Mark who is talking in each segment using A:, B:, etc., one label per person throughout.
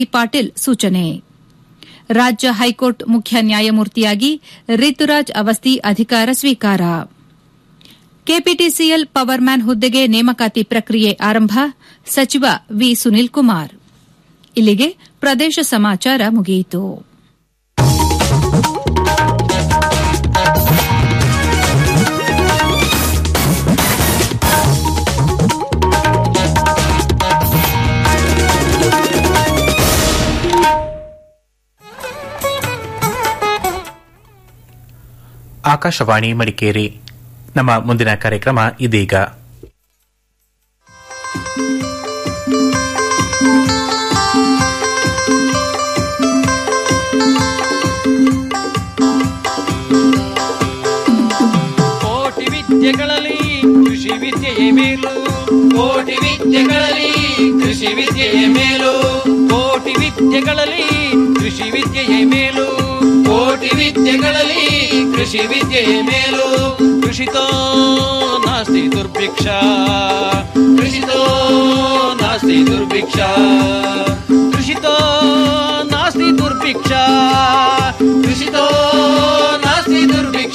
A: ಪಾಟೀಲ್ ಸೂಚನೆ ರಾಜ್ಯ ಹೈಕೋರ್ಟ್ ಮುಖ್ಯ ನ್ಯಾಯಮೂರ್ತಿಯಾಗಿ ರಿತುರಾಜ್ ಅವಸ್ತಿ ಅಧಿಕಾರ ಸ್ವೀಕಾರ ಕೆಪಿಟಿಸಿಎಲ್ ಪವರ್ ಮ್ಯಾನ್ ಹುದ್ದೆಗೆ ನೇಮಕಾತಿ ಪ್ರಕ್ರಿಯೆ ಆರಂಭ ಸಚಿವ ವಿ ಸುನೀಲ್ ಕುಮಾರ್ ಇಲ್ಲಿಗೆ ಪ್ರದೇಶ ಸಮಾಚಾರ ಮುಗಿಯಿತು
B: ಆಕಾಶವಾಣಿ ಮಡಿಕೇರಿ ನಮ್ಮ ಮುಂದಿನ ಕಾರ್ಯಕ್ರಮ ಇದೀಗ
C: ಕೋಟಿ ವಿದ್ಯೆಗಳಲ್ಲಿ ಕೃಷಿ ವಿದ್ಯೆಯೇ ಮೇಲು ಕೋಟಿ ವಿದ್ಯೆಗಳಲ್ಲಿ ಕೃಷಿ ವಿದ್ಯೆಯೇ ಮೇಲು ಕೋಟಿ ವಿದ್ಯೆಗಳಲ್ಲಿ ಕೃಷಿ ವಿದ್ಯೆಯೇ ಮೇಲು ಕೋಟಿ ವಿದ್ಯೆಗಳಲ್ಲಿ ಕೃಷಿ ವಿದ್ಯೆಯೇ ಮೇಲು ಕೃಷಿತೋ ನಾಸ್ತಿ ದುರ್ಭಿಕ್ಷ ಕೃಷಿತೋ ನಾಸ್ತಿ ದುರ್ಭಿಕ್ಷ ಕೃಷಿತೋ ನಾಸ್ತಿ ದುರ್ಭಿಕ್ಷ ಕೃಷಿತೋ ನಾಸ್ತಿ ದುರ್ಭಿಕ್ಷ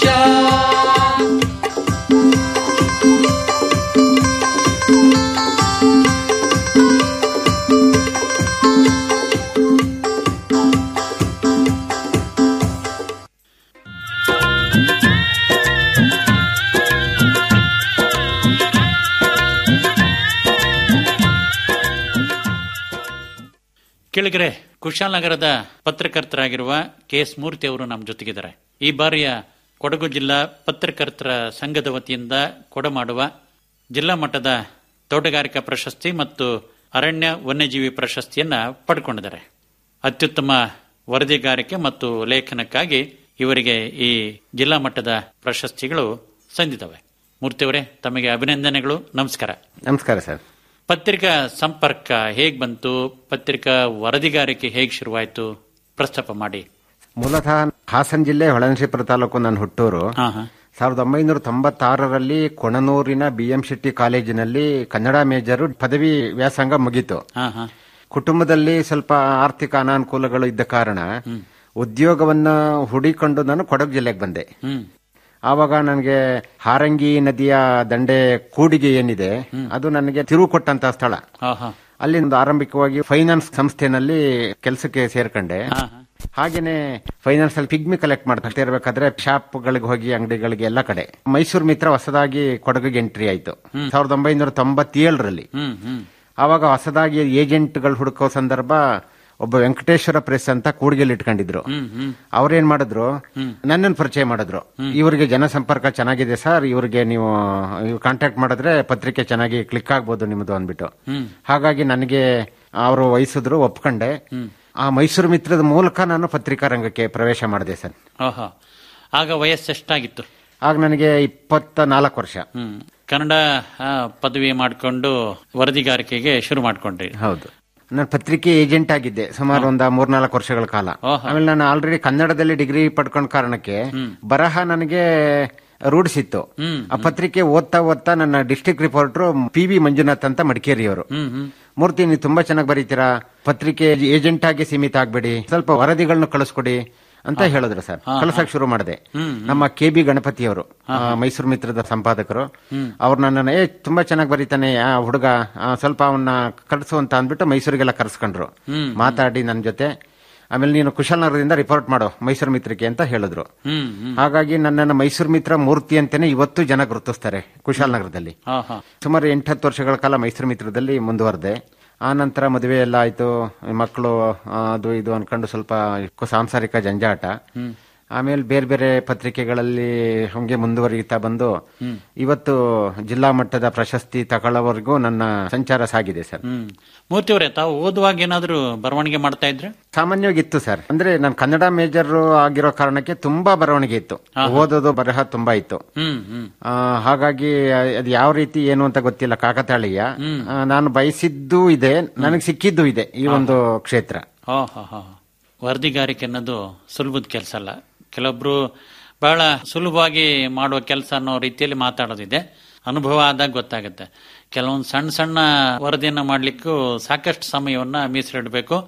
C: ಕೆಳಗರೆ ಕುಶಾಲನಗರದ ಪತ್ರಕರ್ತರಾಗಿರುವ ಕೆ ಎಸ್ ಮೂರ್ತಿ ಅವರು ನಮ್ಮ ಜೊತೆಗಿದ್ದಾರೆ ಈ ಬಾರಿಯ ಕೊಡಗು ಜಿಲ್ಲಾ ಪತ್ರಕರ್ತರ ಸಂಘದ ವತಿಯಿಂದ ಕೊಡಮಾಡುವ ಜಿಲ್ಲಾ ಮಟ್ಟದ ತೋಟಗಾರಿಕಾ ಪ್ರಶಸ್ತಿ ಮತ್ತು ಅರಣ್ಯ ವನ್ಯಜೀವಿ ಪ್ರಶಸ್ತಿಯನ್ನ ಪಡ್ಕೊಂಡಿದ್ದಾರೆ ಅತ್ಯುತ್ತಮ ವರದಿಗಾರಿಕೆ ಮತ್ತು ಲೇಖನಕ್ಕಾಗಿ ಇವರಿಗೆ ಈ ಜಿಲ್ಲಾ ಮಟ್ಟದ ಪ್ರಶಸ್ತಿಗಳು ಸಂದಿದ್ದಾವೆ ಮೂರ್ತಿಯವರೇ ತಮಗೆ ಅಭಿನಂದನೆಗಳು ನಮಸ್ಕಾರ
D: ನಮಸ್ಕಾರ ಸರ್
C: ಪತ್ರಿಕಾ ಸಂಪರ್ಕ ಹೇಗ್ ಬಂತು ಪತ್ರಿಕಾ ವರದಿಗಾರಿಕೆ ಹೇಗ್ ಶುರುವಾಯಿತು ಪ್ರಸ್ತಾಪ ಮಾಡಿ
D: ಮೂಲತಃ ಹಾಸನ ಜಿಲ್ಲೆ ಹೊಳನಶಿಪುರ ತಾಲೂಕು ನನ್ನ ಹುಟ್ಟೂರು
C: ಹಾ ಹಾ
D: ಸಾವಿರದ ಒಂಬೈನೂರ ತೊಂಬತ್ತಾರರಲ್ಲಿ ಕೊಣನೂರಿನ ಬಿ ಎಂ ಶೆಟ್ಟಿ ಕಾಲೇಜಿನಲ್ಲಿ ಕನ್ನಡ ಮೇಜರು ಪದವಿ ವ್ಯಾಸಂಗ ಮುಗೀತು
C: ಹಾ ಹಾ
D: ಕುಟುಂಬದಲ್ಲಿ ಸ್ವಲ್ಪ ಆರ್ಥಿಕ ಅನಾನುಕೂಲಗಳು ಇದ್ದ ಕಾರಣ ಉದ್ಯೋಗವನ್ನ ಹುಡಿಕೊಂಡು ನಾನು ಕೊಡಗು ಜಿಲ್ಲೆಗೆ ಬಂದೆ
C: ಹ್ಮ್
D: ಆವಾಗ ನನಗೆ ಹಾರಂಗಿ ನದಿಯ ದಂಡೆ ಕೂಡಿಗೆ ಏನಿದೆ ಅದು ನನಗೆ ತಿರುವು ಕೊಟ್ಟಂತ ಸ್ಥಳ
C: ಹಾ ಹಾ
D: ಅಲ್ಲಿ ಒಂದು ಆರಂಭಿಕವಾಗಿ ಫೈನಾನ್ಸ್ ಸಂಸ್ಥೆನಲ್ಲಿ ಕೆಲಸಕ್ಕೆ ಸೇರ್ಕೊಂಡೆ
C: ಹಾ ಹಾ
D: ಹಾಗೇನೆ ಫೈನಾನ್ಸ್ ಅಲ್ಲಿ ಪಿಗ್ಮಿ ಕಲೆಕ್ಟ್ ಮಾಡ್ತಾ ಇರಬೇಕಾದ್ರೆ ಶಾಪ್ಗಳಿಗೆ ಹೋಗಿ ಅಂಗಡಿಗಳಿಗೆ ಎಲ್ಲ ಕಡೆ ಮೈಸೂರು ಮಿತ್ರ ಹೊಸದಾಗಿ ಕೊಡಗಿಗೆ ಎಂಟ್ರಿ ಆಯ್ತು ಸಾವಿರದ ಒಂಬೈನೂರ ತೊಂಬತ್ತೇಳರಲ್ಲಿ
C: ಹ್ಮ್ ಹ್ಮ್
D: ಆವಾಗ ಹೊಸದಾಗಿ ಏಜೆಂಟ್ಗಳು ಹುಡುಕೋ ಸಂದರ್ಭ ಒಬ್ಬ ವೆಂಕಟೇಶ್ವರ ಪ್ರೆಸ್ ಅಂತ ಕೂಡಿಗೆಲ್ಲಿ ಇಟ್ಕೊಂಡಿದ್ರು
C: ಹ್ಮ್ ಹ್ಮ್
D: ಅವ್ರೇನ್ ಮಾಡಿದ್ರು ನನ್ನನ್ನು ಪರಿಚಯ ಮಾಡಿದ್ರು ಇವರಿಗೆ ಜನಸಂಪರ್ಕ ಚೆನ್ನಾಗಿದೆ ಸರ್ ಇವರಿಗೆ ನೀವು ಕಾಂಟ್ಯಾಕ್ಟ್ ಮಾಡಿದ್ರೆ ಪತ್ರಿಕೆ ಚೆನ್ನಾಗಿ ಕ್ಲಿಕ್ ಆಗ್ಬೋದು ನಿಮ್ಮದು ಅಂದ್ಬಿಟ್ಟು
C: ಹ್ಮ್
D: ಹಾಗಾಗಿ ನನಗೆ ಅವರು ವಹಿಸಿದ್ರು ಒಪ್ಕೊಂಡೆ ಆ ಮೈಸೂರು ಮಿತ್ರದ ಮೂಲಕ ನಾನು ಪತ್ರಿಕಾ ರಂಗಕ್ಕೆ ಪ್ರವೇಶ ಮಾಡಿದೆ ಸರ್
C: ಓಹೋ ಆಗ ವಯಸ್ಸು ಎಷ್ಟಾಗಿತ್ತು
D: ಆಗ ನನಗೆ ಇಪ್ಪತ್ತ ನಾಲ್ಕು ವರ್ಷ
C: ಹ್ಮ್ ಕನ್ನಡ ಆ, ಪದವಿ ಮಾಡಿಕೊಂಡು ವರದಿಗಾರಿಕೆಗೆ ಶುರು ಮಾಡ್ಕೊಂಡ್ರಿ
D: ಹೌದು ನಾನು ಪತ್ರಿಕೆ ಏಜೆಂಟ್ ಆಗಿದ್ದೆ ಸುಮಾರು ಒಂದು ಮೂರ್ನಾಲ್ಕು ವರ್ಷಗಳ ಕಾಲ
C: ಓಹೋ.
D: ಆಮೇಲೆ ನಾನು ಆಲ್ರೆಡಿ ಕನ್ನಡದಲ್ಲಿ ಡಿಗ್ರಿ ಪಡ್ಕೊಂಡ ಕಾರಣಕ್ಕೆ ಬರಹ ನನಗೆ ರೂಢಿಸಿತ್ತು
C: ಹ್ಮ್
D: ಆ ಪತ್ರಿಕೆ ಓದ್ತಾ ಓದ್ತಾ ನನ್ನ district reporter P V Manjunath ಅಂತ ಮಡಿಕೇರಿಯವರು
C: ಹ್ಮ್ ಹ್ಮ್
D: ಮೂರ್ತಿ ನೀವು ತುಂಬಾ ಚೆನ್ನಾಗಿ ಬರೀತೀರಾ ಪತ್ರಿಕೆ ಏಜೆಂಟ್ ಆಗಿ ಸೀಮಿತ ಆಗ್ಬೇಡಿ ಸ್ವಲ್ಪ ವರದಿಗಳನ್ನ ಕಳಿಸ್ಕೊಡಿ ಅಂತ ಹೇಳಿದ್ರು ಸರ್ ಕಳ್ಸಕ್ ಶುರು ಮಾಡಿದೆ ನಮ್ಮ ಕೆ ಬಿ ಗಣಪತಿಯವರು ಆ, ಮೈಸೂರು ಮಿತ್ರದ ಸಂಪಾದಕರು ಅವ್ರು ನನ್ನನ್ನ ಏ ತುಂಬಾ ಚೆನ್ನಾಗಿ ಬರೀತಾನೆ ಆ ಹುಡುಗ ಆ, ಸ್ವಲ್ಪ ಅವನ್ನ ಕಳಿಸು ಅಂತ ಅಂದ್ಬಿಟ್ಟು ಮೈಸೂರಿಗೆಲ್ಲ ಕರ್ಸ್ಕೊಂಡ್ರು ಮಾತಾಡಿ ನನ್ನ ಜೊತೆ ಆಮೇಲೆ ನೀನು ಕುಶಾಲನಗರದಿಂದ ರಿಪೋರ್ಟ್ ಮಾಡು ಮೈಸೂರು ಮಿತ್ರಕ್ಕೆ ಅಂತ ಹೇಳಿದ್ರು
C: ಹ್ಮ್ ಹ್ಮ್
D: ಹಾಗಾಗಿ ನನ್ನನ್ನು ಮೈಸೂರು ಮಿತ್ರ ಮೂರ್ತಿ ಅಂತಾನೆ ಇವತ್ತು ಜನ ಗುರುತಿಸ್ತಾರೆ ಕುಶಾಲನಗರದಲ್ಲಿ
C: ಹಾ ಹಾ
D: ಸುಮಾರು ಎಂಟತ್ತು ವರ್ಷಗಳ ಕಾಲ ಮೈಸೂರು ಮಿತ್ರದಲ್ಲಿ ಮುಂದುವರೆದೆ ಆ ನಂತರ ಮದುವೆ ಎಲ್ಲ ಆಯ್ತು ಮಕ್ಕಳು ಅದು ಇದು ಅನ್ಕೊಂಡು ಸ್ವಲ್ಪ ಸಾಂಸಾರಿಕ ಜಂಜಾಟ ಆಮೇಲೆ ಬೇರೆ ಬೇರೆ ಪತ್ರಿಕೆಗಳಲ್ಲಿ ಹಂಗೆ ಮುಂದುವರಿಯುತ್ತಾ ಬಂದು ಇವತ್ತು ಜಿಲ್ಲಾ ಮಟ್ಟದ ಪ್ರಶಸ್ತಿ ತಗೊಳ್ಳೋವರೆಗೂ ನನ್ನ ಸಂಚಾರ ಸಾಗಿದೆ ಸರ್
C: ಹ್ಮ್ ಮೂರ್ತಿಯವರೇ ತಾವು ಓದುವಾಗ ಏನಾದ್ರೂ ಬರವಣಿಗೆ ಮಾಡ್ತಾ ಇದ್ರೆ
D: ಸಾಮಾನ್ಯವಾಗಿ ಇತ್ತು ಸರ್ ಅಂದ್ರೆ ನಾನು ಕನ್ನಡ ಮೇಜರ್ ಆಗಿರೋ ಕಾರಣಕ್ಕೆ ತುಂಬಾ ಬರವಣಿಗೆ ಇತ್ತು ಓದೋದು ಬರಹ ತುಂಬಾ ಇತ್ತು
C: ಹ್ಮ್ ಹ್ಮ್
D: ಆ, ಹಾಗಾಗಿ ಅದು ಯಾವ ರೀತಿ ಏನು ಅಂತ ಗೊತ್ತಿಲ್ಲ ಕಾಕತಾಳೀಯ ಆ, ನಾನು ಬಯಸಿದ್ದು ಇದೆ ನನಗೆ ಸಿಕ್ಕಿದ್ದು ಇದೆ ಈ ಒಂದು ಕ್ಷೇತ್ರ
C: ಹೋ ಹೋ ಹೋ ವರದಿಗಾರಿಕೆ ಅನ್ನೋದು ಸುಲಭದ ಕೆಲಸ ಅಲ್ಲ ಕೆಲವೊಬ್ರು ಬಹಳ ಸುಲಭವಾಗಿ ಮಾಡುವ ಕೆಲಸ ಅನ್ನೋ ರೀತಿಯಲ್ಲಿ ಮಾತಾಡೋದಿದೆ ಅನುಭವ ಆದಾಗ ಗೊತ್ತಾಗುತ್ತೆ ಕೆಲವೊಂದು ಸಣ್ಣ ಸಣ್ಣ ವರದಿಯನ್ನ ಮಾಡ್ಲಿಕ್ಕೂ ಸಾಕಷ್ಟು ಸಮಯವನ್ನ ಮೀಸಲಿಡಬೇಕು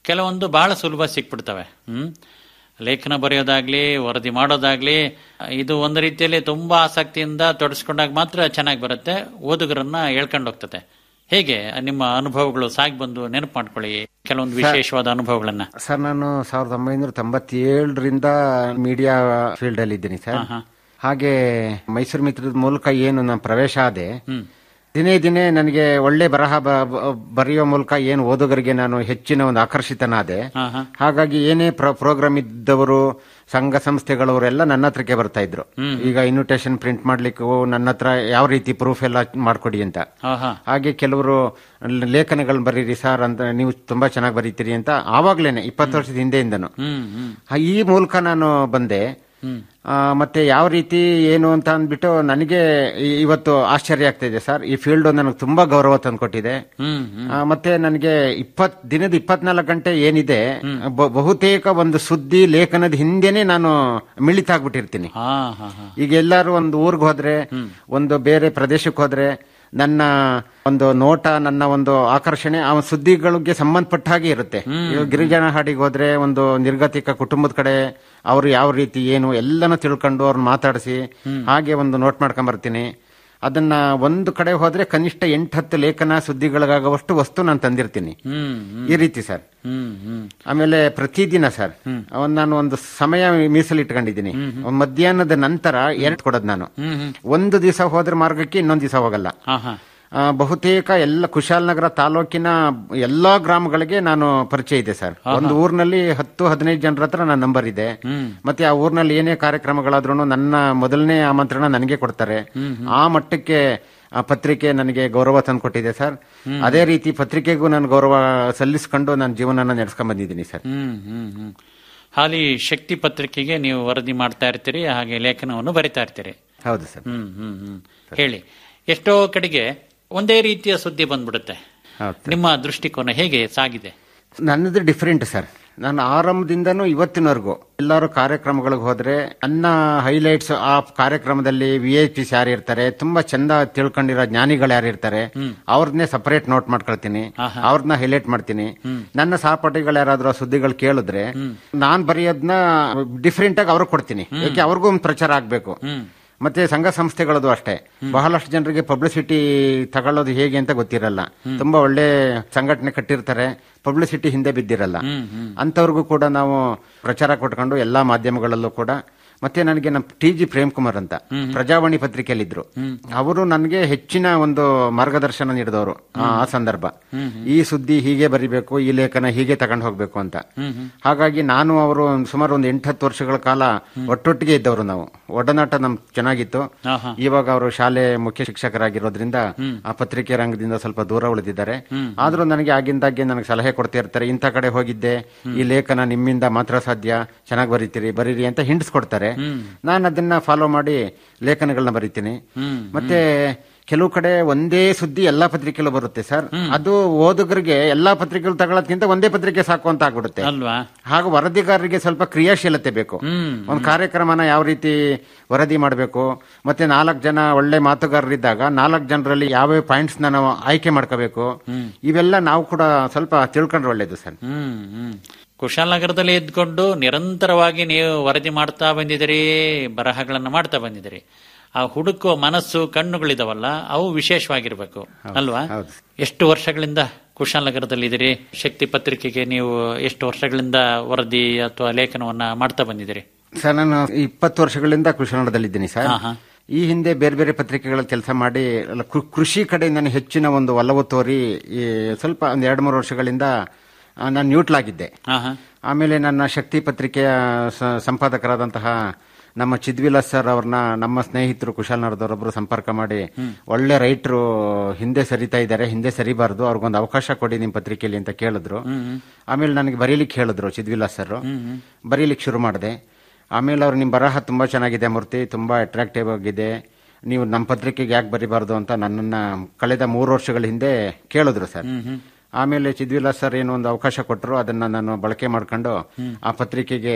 C: ಕೆಲವೊಂದು ಬಹಳ ಸುಲಭ ಸಿಕ್ಬಿಡ್ತವೆ ಹ್ಮ್ ಲೇಖನ ಬರೆಯೋದಾಗ್ಲಿ ವರದಿ ಮಾಡೋದಾಗ್ಲಿ ಇದು ಒಂದು ರೀತಿಯಲ್ಲಿ ತುಂಬಾ ಆಸಕ್ತಿಯಿಂದ ತೊಡಸ್ಕೊಂಡಾಗ ಮಾತ್ರ ಚೆನ್ನಾಗಿ ಬರುತ್ತೆ ಓದುಗರನ್ನ ಹೇಳ್ಕೊಂಡು ಹೋಗ್ತದೆ ಹೇಗೆ ನಿಮ್ಮ ಅನುಭವಗಳು ಸಾಗಿ ಬಂದು ನೆನಪು ಮಾಡ್ಕೊಳ್ಳಿ ಕೆಲವೊಂದು ವಿಶೇಷವಾದ ಅನುಭವಗಳನ್ನ
D: ಸರ್ ನಾನು ಸಾವಿರದ ಒಂಬೈನೂರ ತೊಂಬತ್ತೇಳರಿಂದ ಮೀಡಿಯಾ ಫೀಲ್ಡ್ ಅಲ್ಲಿ ಇದ್ದೀನಿ ಸರ್ ಹಾಗೆ ಮೈಸೂರು ಮಿತ್ರದ ಮೂಲಕ ಏನು ನಾನು ಪ್ರವೇಶ ಆದೆ ದಿನೇ ದಿನೇ ನನಗೆ ಒಳ್ಳೆ ಬರಹ ಬ- ಬ- ಬರೆಯೋ ಮೂಲಕ ಏನು ಓದುಗರಿಗೆ ನಾನು ಹೆಚ್ಚಿನ ಒಂದು ಆಕರ್ಷಿತನಾದೆ
C: ಹಾ, ಹಾ.
D: ಹಾಗಾಗಿ ಏನೇ ಪ್ರೋಗ್ರಾಮ್ ಇದ್ದವರು ಸಂಘ ಸಂಸ್ಥೆಗಳವರೆಲ್ಲ ನನ್ನ ಹತ್ರಕ್ಕೆ ಬರ್ತಾ ಇದ್ರು ಈಗ ಇನ್ವಿಟೇಷನ್ ಪ್ರಿಂಟ್ ಮಾಡ್ಲಿಕ್ಕೂ ನನ್ನ ಹತ್ರ ಯಾವ ರೀತಿ ಪ್ರೂಫ್ ಎಲ್ಲ ಮಾಡ್ಕೊಡಿ ಅಂತ
C: ಹಾ ಹಾ
D: ಹಾಗೆ ಕೆಲವರು ಲೇಖನಗಳನ್ನ ಬರೀರಿ ಸರ್ ಅಂತ ನೀವು ತುಂಬಾ ಚೆನ್ನಾಗಿ ಬರೀತೀರಿ ಅಂತ ಆವಾಗ್ಲೇನೆ ಇಪ್ಪತ್ತು ವರ್ಷದ ಹಿಂದೆಯಿಂದನು
C: ಹ್ಮ್ ಹ್ಮ್
D: ಆ, ಈ ಮೂಲಕ ನಾನು ಬಂದೆ ಆ, ಮತ್ತೆ ಯಾವ ರೀತಿ ಏನು ಅಂತ ಅಂದ್ಬಿಟ್ಟು ನನಗೆ ಈ- ಇವತ್ತು ಆಶ್ಚರ್ಯ ಆಗ್ತಾ ಇದೆ ಸರ್ ಈ ಫೀಲ್ಡ್ ನನಗೆ ತುಂಬಾ ಗೌರವ ತಂದ್ಕೊಟ್ಟಿದೆ
C: ಹ್ಮ್ ಹ್ಮ್
D: ಆ, ಮತ್ತೆ ನನಗೆ ಇಪ್ಪತ್ ದಿನದ ಇಪ್ಪತ್ನಾಲ್ಕು ಗಂಟೆ ಏನಿದೆ ಬ- ಬಹುತೇಕ ಒಂದು ಸುದ್ದಿ ಲೇಖನದ ಹಿಂದೆನೆ ನಾನು ಮಿಳಿತಾಗ್ಬಿಟ್ಟಿರ್ತೀನಿ
C: ಹಾ ಹಾ ಹಾ
D: ಈಗ ಎಲ್ಲಾರು ಒಂದು ಊರ್ಗ್ ಹೋದ್ರೆ ಒಂದು ಬೇರೆ ಪ್ರದೇಶಕ್ಕೆ ಹೋದ್ರೆ ನನ್ನ ಒಂದು ನೋಟ ನನ್ನ ಒಂದು ಆಕರ್ಷಣೆ ಆ ಸುದ್ದಿಗಳಿಗೆ ಸಂಬಂಧಪಟ್ಟ ಹಾಗೆ ಇರುತ್ತೆ ಈಗ ಗಿರಿಜನ ಹಾಡಿಗೆ ಹೋದ್ರೆ ಒಂದು ನಿರ್ಗತಿಕ ಕುಟುಂಬದ ಕಡೆ ಅವರು ಯಾವ ರೀತಿ ಏನು ಎಲ್ಲನೂ ತಿಳ್ಕೊಂಡು ಅವ್ರನ್ನ ಮಾತಾಡಿಸಿ ಹಾಗೆ ಒಂದು ನೋಟ್ ಮಾಡ್ಕೊಂಡ್ ಬರ್ತೀನಿ ಅದನ್ನ ಒಂದು ಕಡೆ ಹೋದ್ರೆ ಕನಿಷ್ಠ ಎಂಟು ಹತ್ತು ಲೇಖನ ಸುದ್ದಿಗಳಿಗಾಗುವಷ್ಟು ವಸ್ತು ನಾನು ತಂದಿರ್ತೀನಿ
C: ಹ್ಮ್ ಹ್ಮ್
D: ಈ ರೀತಿ ಸರ್
C: ಹ್ಮ್ ಹ್ಮ್
D: ಆಮೇಲೆ ಪ್ರತಿದಿನ ಸರ್ ಅವನ್ ನಾನು ಒಂದು ಸಮಯ ಮೀಸಲಿಟ್ಕೊಂಡಿದ್ದೀನಿ ಒಂದ್ ಮಧ್ಯಾಹ್ನದ ನಂತರ ಎರಡು ಕೊಡೋದು ನಾನು ಒಂದು ದಿವಸ ಹೋದ್ರ ಮಾರ್ಗಕ್ಕೆ ಇನ್ನೊಂದು ದಿವಸ ಹೋಗಲ್ಲ
C: ಹಾ ಹಾ
D: ಆ, ಬಹುತೇಕ ಎಲ್ಲ ಕುಶಾಲನಗರ ತಾಲೂಕಿನ ಎಲ್ಲಾ ಗ್ರಾಮಗಳಿಗೆ ನಾನು ಪರಿಚಯ ಇದೆ ಸರ್ ಒಂದು ಊರಿನಲ್ಲಿ ಹತ್ತು ಹದಿನೈದು ಜನರ ಹತ್ರ ನನ್ನ ನಂಬರ್ ಇದೆ ಮತ್ತೆ ಆ ಊರಿನಲ್ಲಿ ಏನೇ ಕಾರ್ಯಕ್ರಮಗಳಾದ್ರೂ ನನ್ನ ಮೊದಲನೇ ಆಮಂತ್ರಣ ನನಗೆ ಕೊಡ್ತಾರೆ ಆ ಮಟ್ಟಕ್ಕೆ ಆ ಪತ್ರಿಕೆ ನನಗೆ ಗೌರವ ತಂದ್ಕೊಟ್ಟಿದೆ ಸರ್ ಅದೇ ರೀತಿ ಪತ್ರಿಕೆಗೂ ನಾನು ಗೌರವ ಸಲ್ಲಿಸ್ಕೊಂಡು ನನ್ನ ಜೀವನನ ನಡೆಸ್ಕೊಂಡ್ ಬಂದಿದ್ದೀನಿ ಸರ್
C: ಹ್ಮ್ ಹ್ಮ್ ಹ್ಮ್ ಹಾಲಿ ಶಕ್ತಿ ಪತ್ರಿಕೆಗೆ ನೀವು ವರದಿ ಮಾಡ್ತಾ ಇರ್ತೀರಿ ಹಾಗೆ ಲೇಖನವನ್ನು ಬರಿತಾ ಇರ್ತೀರಿ
D: ಹೌದು ಸರ್
C: ಹ್ಮ್ ಹ್ಮ್ ಹ್ಮ್ ಹೇಳಿ ಎಷ್ಟೋ ಕಡೆಗೆ ಒಂದೇ ರೀತಿಯ ಸುದ್ದಿ ಬಂದ್ಬಿಡುತ್ತೆ
D: ಹೌದು
C: ನಿಮ್ಮ ದೃಷ್ಟಿಕೋನ ಹೇಗೆ ಸಾಗಿದೆ
D: ನನ್ನದು ಡಿಫರೆಂಟ್ ಸರ್ ನಾನು ಆರಂಭದಿಂದನೂ ಇವತ್ತಿನವರೆಗೂ ಎಲ್ಲರೂ ಕಾರ್ಯಕ್ರಮಗಳಿಗೆ ಹೋದ್ರೆ ನನ್ನ ಹೈಲೈಟ್ಸ್ ಆ ಕಾರ್ಯಕ್ರಮದಲ್ಲಿ ವಿ ಐ ಪಿಸ್ ಯಾರು ಇರ್ತಾರೆ ತುಂಬಾ ಚಂದ ತಿಳ್ಕೊಂಡಿರೋ ಜ್ಞಾನಿಗಳು ಯಾರು ಇರ್ತಾರೆ ಅವ್ರನ್ನೇ ಸಪರೇಟ್ ನೋಟ್ ಮಾಡ್ಕೊಳ್ತೀನಿ ಅವ್ರನ್ನ ಹೈಲೈಟ್ ಮಾಡ್ತೀನಿ ನನ್ನ ಸಹಪಾಠಿಗಳು ಯಾರಾದ್ರೂ ಆ ಸುದ್ದಿಗಳು ಕೇಳಿದ್ರೆ ನಾನ್ ಬರೆಯೋದನ್ನ ಡಿಫ್ರೆಂಟ್ ಆಗಿ ಅವ್ರಿಗೆ ಕೊಡ್ತೀನಿ ಯಾಕೆ ಅವ್ರಿಗೂ ಒಂದು ಪ್ರಚಾರ ಆಗ್ಬೇಕು ಮತ್ತೆ ಸಂಘ ಸಂಸ್ಥೆಗಳದು ಅಷ್ಟೇ ಬಹಳಷ್ಟು ಜನರಿಗೆ ಪಬ್ಲಿಸಿಟಿ ತಗೊಳ್ಳೋದು ಹೇಗೆ ಅಂತ ಗೊತ್ತಿರಲ್ಲ ತುಂಬಾ ಒಳ್ಳೆ ಸಂಘಟನೆ ಕಟ್ಟಿರ್ತಾರೆ ಪಬ್ಲಿಸಿಟಿ ಹಿಂದೆ ಬಿದ್ದಿರಲ್ಲ ಅಂತವ್ರಿಗೂ ಕೂಡ ನಾವು ಪ್ರಚಾರ ಕೊಟ್ಕೊಂಡು ಎಲ್ಲಾ ಮಾಧ್ಯಮಗಳಲ್ಲೂ ಕೂಡ ಮತ್ತೆ ನನಗೆ ನಮ್ಮ ಟಿ ಜಿ ಪ್ರೇಮ್ ಕುಮಾರ್ ಅಂತ ಪ್ರಜಾವಾಣಿ ಪತ್ರಿಕೆಯಲ್ಲಿದ್ರು ಅವರು ನನಗೆ ಹೆಚ್ಚಿನ ಒಂದು ಮಾರ್ಗದರ್ಶನ ನೀಡಿದವರು ಆ ಆ ಸಂದರ್ಭ ಈ ಸುದ್ದಿ ಹೀಗೆ ಬರಿಬೇಕು ಈ ಲೇಖನ ಹೀಗೆ ತಗೊಂಡು ಹೋಗ್ಬೇಕು ಅಂತ ಹಾಗಾಗಿ ನಾನು ಅವರು ಸುಮಾರು ಒಂದು ಎಂಟತ್ತು ವರ್ಷಗಳ ಕಾಲ ಒಟ್ಟೊಟ್ಟಿಗೆ ಇದ್ದವರು ನಾವು ಒಡನಾಟ ನಮ್ ಚೆನ್ನಾಗಿತ್ತು
C: ಆಹಾ.
D: ಇವಾಗ ಅವರು ಶಾಲೆ ಮುಖ್ಯ ಶಿಕ್ಷಕರಾಗಿರೋದ್ರಿಂದ ಆ ಪತ್ರಿಕೆ ರಂಗದಿಂದ ಸ್ವಲ್ಪ ದೂರ ಉಳಿದಿದ್ದಾರೆ ಆದ್ರೂ ನನಗೆ ಆಗಿಂದಾಗ್ಗೆ ನನಗೆ ಸಲಹೆ ಕೊಡ್ತಾ ಇರ್ತಾರೆ ಇಂಥ ಕಡೆ ಹೋಗಿದ್ದೆ ಈ ಲೇಖನ ನಿಮ್ಮಿಂದ ಮಾತ್ರ ಸಾಧ್ಯ ಚೆನ್ನಾಗಿ ಬರೀತೀರಿ ಬರೀರಿ ಅಂತ ಹಿಂಡ್ಸ್ ಕೊಡ್ತಾರೆ ನಾನು ಅದನ್ನ ಫಾಲೋ ಮಾಡಿ ಲೇಖನಗಳನ್ನ ಬರೀತೀನಿ ಮತ್ತೆ ಕೆಲವು ಕಡೆ ಒಂದೇ ಸುದ್ದಿ ಎಲ್ಲಾ ಪತ್ರಿಕೆಗಳು ಬರುತ್ತೆ ಸರ್ ಅದು ಓದುಗರಿಗೆ ಎಲ್ಲಾ ಪತ್ರಿಕೆಗಳು ತಗೊಳ್ಳೋದ್ಕಿಂತ ಒಂದೇ ಪತ್ರಿಕೆ ಸಾಕು ಅಂತ ಆಗ್ಬಿಡುತ್ತೆ
C: ಅಲ್ವಾ
D: ಹಾಗೂ ವರದಿಗಾರರಿಗೆ ಸ್ವಲ್ಪ ಕ್ರಿಯಾಶೀಲತೆ ಬೇಕು ಒಂದು ಕಾರ್ಯಕ್ರಮನ ಯಾವ ರೀತಿ ವರದಿ ಮಾಡಬೇಕು ಮತ್ತೆ ನಾಲ್ಕು ಜನ ಒಳ್ಳೆ ಮಾತುಗಾರರಿದ್ದಾಗ ನಾಲ್ಕು ಜನರಲ್ಲಿ ಯಾವ್ಯಾವ ಪಾಯಿಂಟ್ಸ್ ನಾವು ಆಯ್ಕೆ ಮಾಡ್ಕೋಬೇಕು ಇವೆಲ್ಲ ನಾವು ಕೂಡ ಸ್ವಲ್ಪ ತಿಳ್ಕೊಂಡ್ರೆ ಒಳ್ಳೇದು ಸರ್
C: ಹ್ಮ್ ಹ್ಮ್ ಕುಶಾಲನಗರದಲ್ಲಿ ಇದ್ಕೊಂಡು ನಿರಂತರವಾಗಿ ನೀವು ವರದಿ ಮಾಡ್ತಾ ಬಂದಿದ್ದೀರಿ ಬರಹಗಳನ್ನ ಮಾಡ್ತಾ ಬಂದಿದ್ದೀರಿ ಆ ಹುಡುಕುವ ಮನಸ್ಸು ಕಣ್ಣುಗಳಿದಾವಲ್ಲ ಅವು ವಿಶೇಷವಾಗಿರ್ಬೇಕು ಅಲ್ವಾ
D: ಹೌದು.
C: ಎಷ್ಟು ವರ್ಷಗಳಿಂದ ಕುಶಾಲನಗರದಲ್ಲಿ ಇದ್ದೀರಿ ಶಕ್ತಿ ಪತ್ರಿಕೆಗೆ ನೀವು ಎಷ್ಟು ವರ್ಷಗಳಿಂದ ವರದಿ ಅಥವಾ ಲೇಖನವನ್ನ ಮಾಡ್ತಾ ಬಂದಿದ್ದೀರಿ
D: ಸರ್ ನಾನು ಇಪ್ಪತ್ತು ವರ್ಷಗಳಿಂದ ಕೃಷಿನಾಡದಲ್ಲಿದ್ದೀನಿ ಸರ್
C: ಹಾ, ಹಾ.
D: ಈ ಹಿಂದೆ ಬೇರೆ ಬೇರೆ ಪತ್ರಿಕೆಗಳ ಕೆಲಸ ಮಾಡಿ ಅಲ್ಲ, ಕೃ- ಕೃಷಿ ಕಡೆ ನಾನು ಹೆಚ್ಚಿನ ಒಂದು ಒಲವು ತೋರಿ ಈ ಸ್ವಲ್ಪ ಒಂದು ಎರಡು ಮೂರು ವರ್ಷಗಳಿಂದ ಆ, ನಾನು ನ್ಯೂಟ್ಲ್ ಆಗಿದ್ದೆ
C: ಹಾ ಹಾ
D: ಆಮೇಲೆ ನನ್ನ ಶಕ್ತಿ ಪತ್ರಿಕೆಯ ಸ- ಸಂಪಾದಕರಾದಂತಹ ನಮ್ಮ ಚಿದ್ವಿಲಾಸ್ ಸರ್ ಅವ್ರನ್ನ ನಮ್ಮ ಸ್ನೇಹಿತರು ಕುಶಾಲನಗರದವರೊಬ್ಬರು ಸಂಪರ್ಕ ಮಾಡಿ ಒಳ್ಳೆ ರೈತರು ಹಿಂದೆ ಸರಿತಾ ಇದ್ದಾರೆ ಹಿಂದೆ ಸರಿಬಾರ್ದು ಅವ್ರಿಗೊಂದು ಅವಕಾಶ ಕೊಡಿ ನಿಮ್ಮ ಪತ್ರಿಕೆಯಲ್ಲಿ ಅಂತ ಕೇಳಿದ್ರು ಆಮೇಲೆ ನನಗೆ ಬರೀಲಿಕ್ಕೆ ಹೇಳಿದ್ರು ಚಿದ್ವಿಲಾಸ್ ಸರ್ ಬರೀಲಿಕ್ಕೆ ಶುರು ಮಾಡಿದೆ ಆಮೇಲೆ ಅವ್ರು ನಿಮ್ಮ ಬರಹ ತುಂಬಾ ಚೆನ್ನಾಗಿದೆ ಮೂರ್ತಿ ತುಂಬಾ ಅಟ್ರಾಕ್ಟಿವ್ ಆಗಿದೆ ನೀವು ನಮ್ಮ ಪತ್ರಿಕೆಗೆ ಯಾಕೆ ಬರಿಬಾರ್ದು ಅಂತ ನನ್ನನ್ನ ಕಳೆದ ಮೂರು ವರ್ಷಗಳ ಹಿಂದೆ ಕೇಳಿದ್ರು ಸರ್ ಆಮೇಲೆ ಚಿದ್ವಿಲಾಸ್ ಸರ್ ಏನೋ ಒಂದು ಅವಕಾಶ ಕೊಟ್ಟರು ಅದನ್ನ ನಾನು ಬಳಕೆ ಮಾಡ್ಕೊಂಡು ಆ ಪತ್ರಿಕೆಗೆ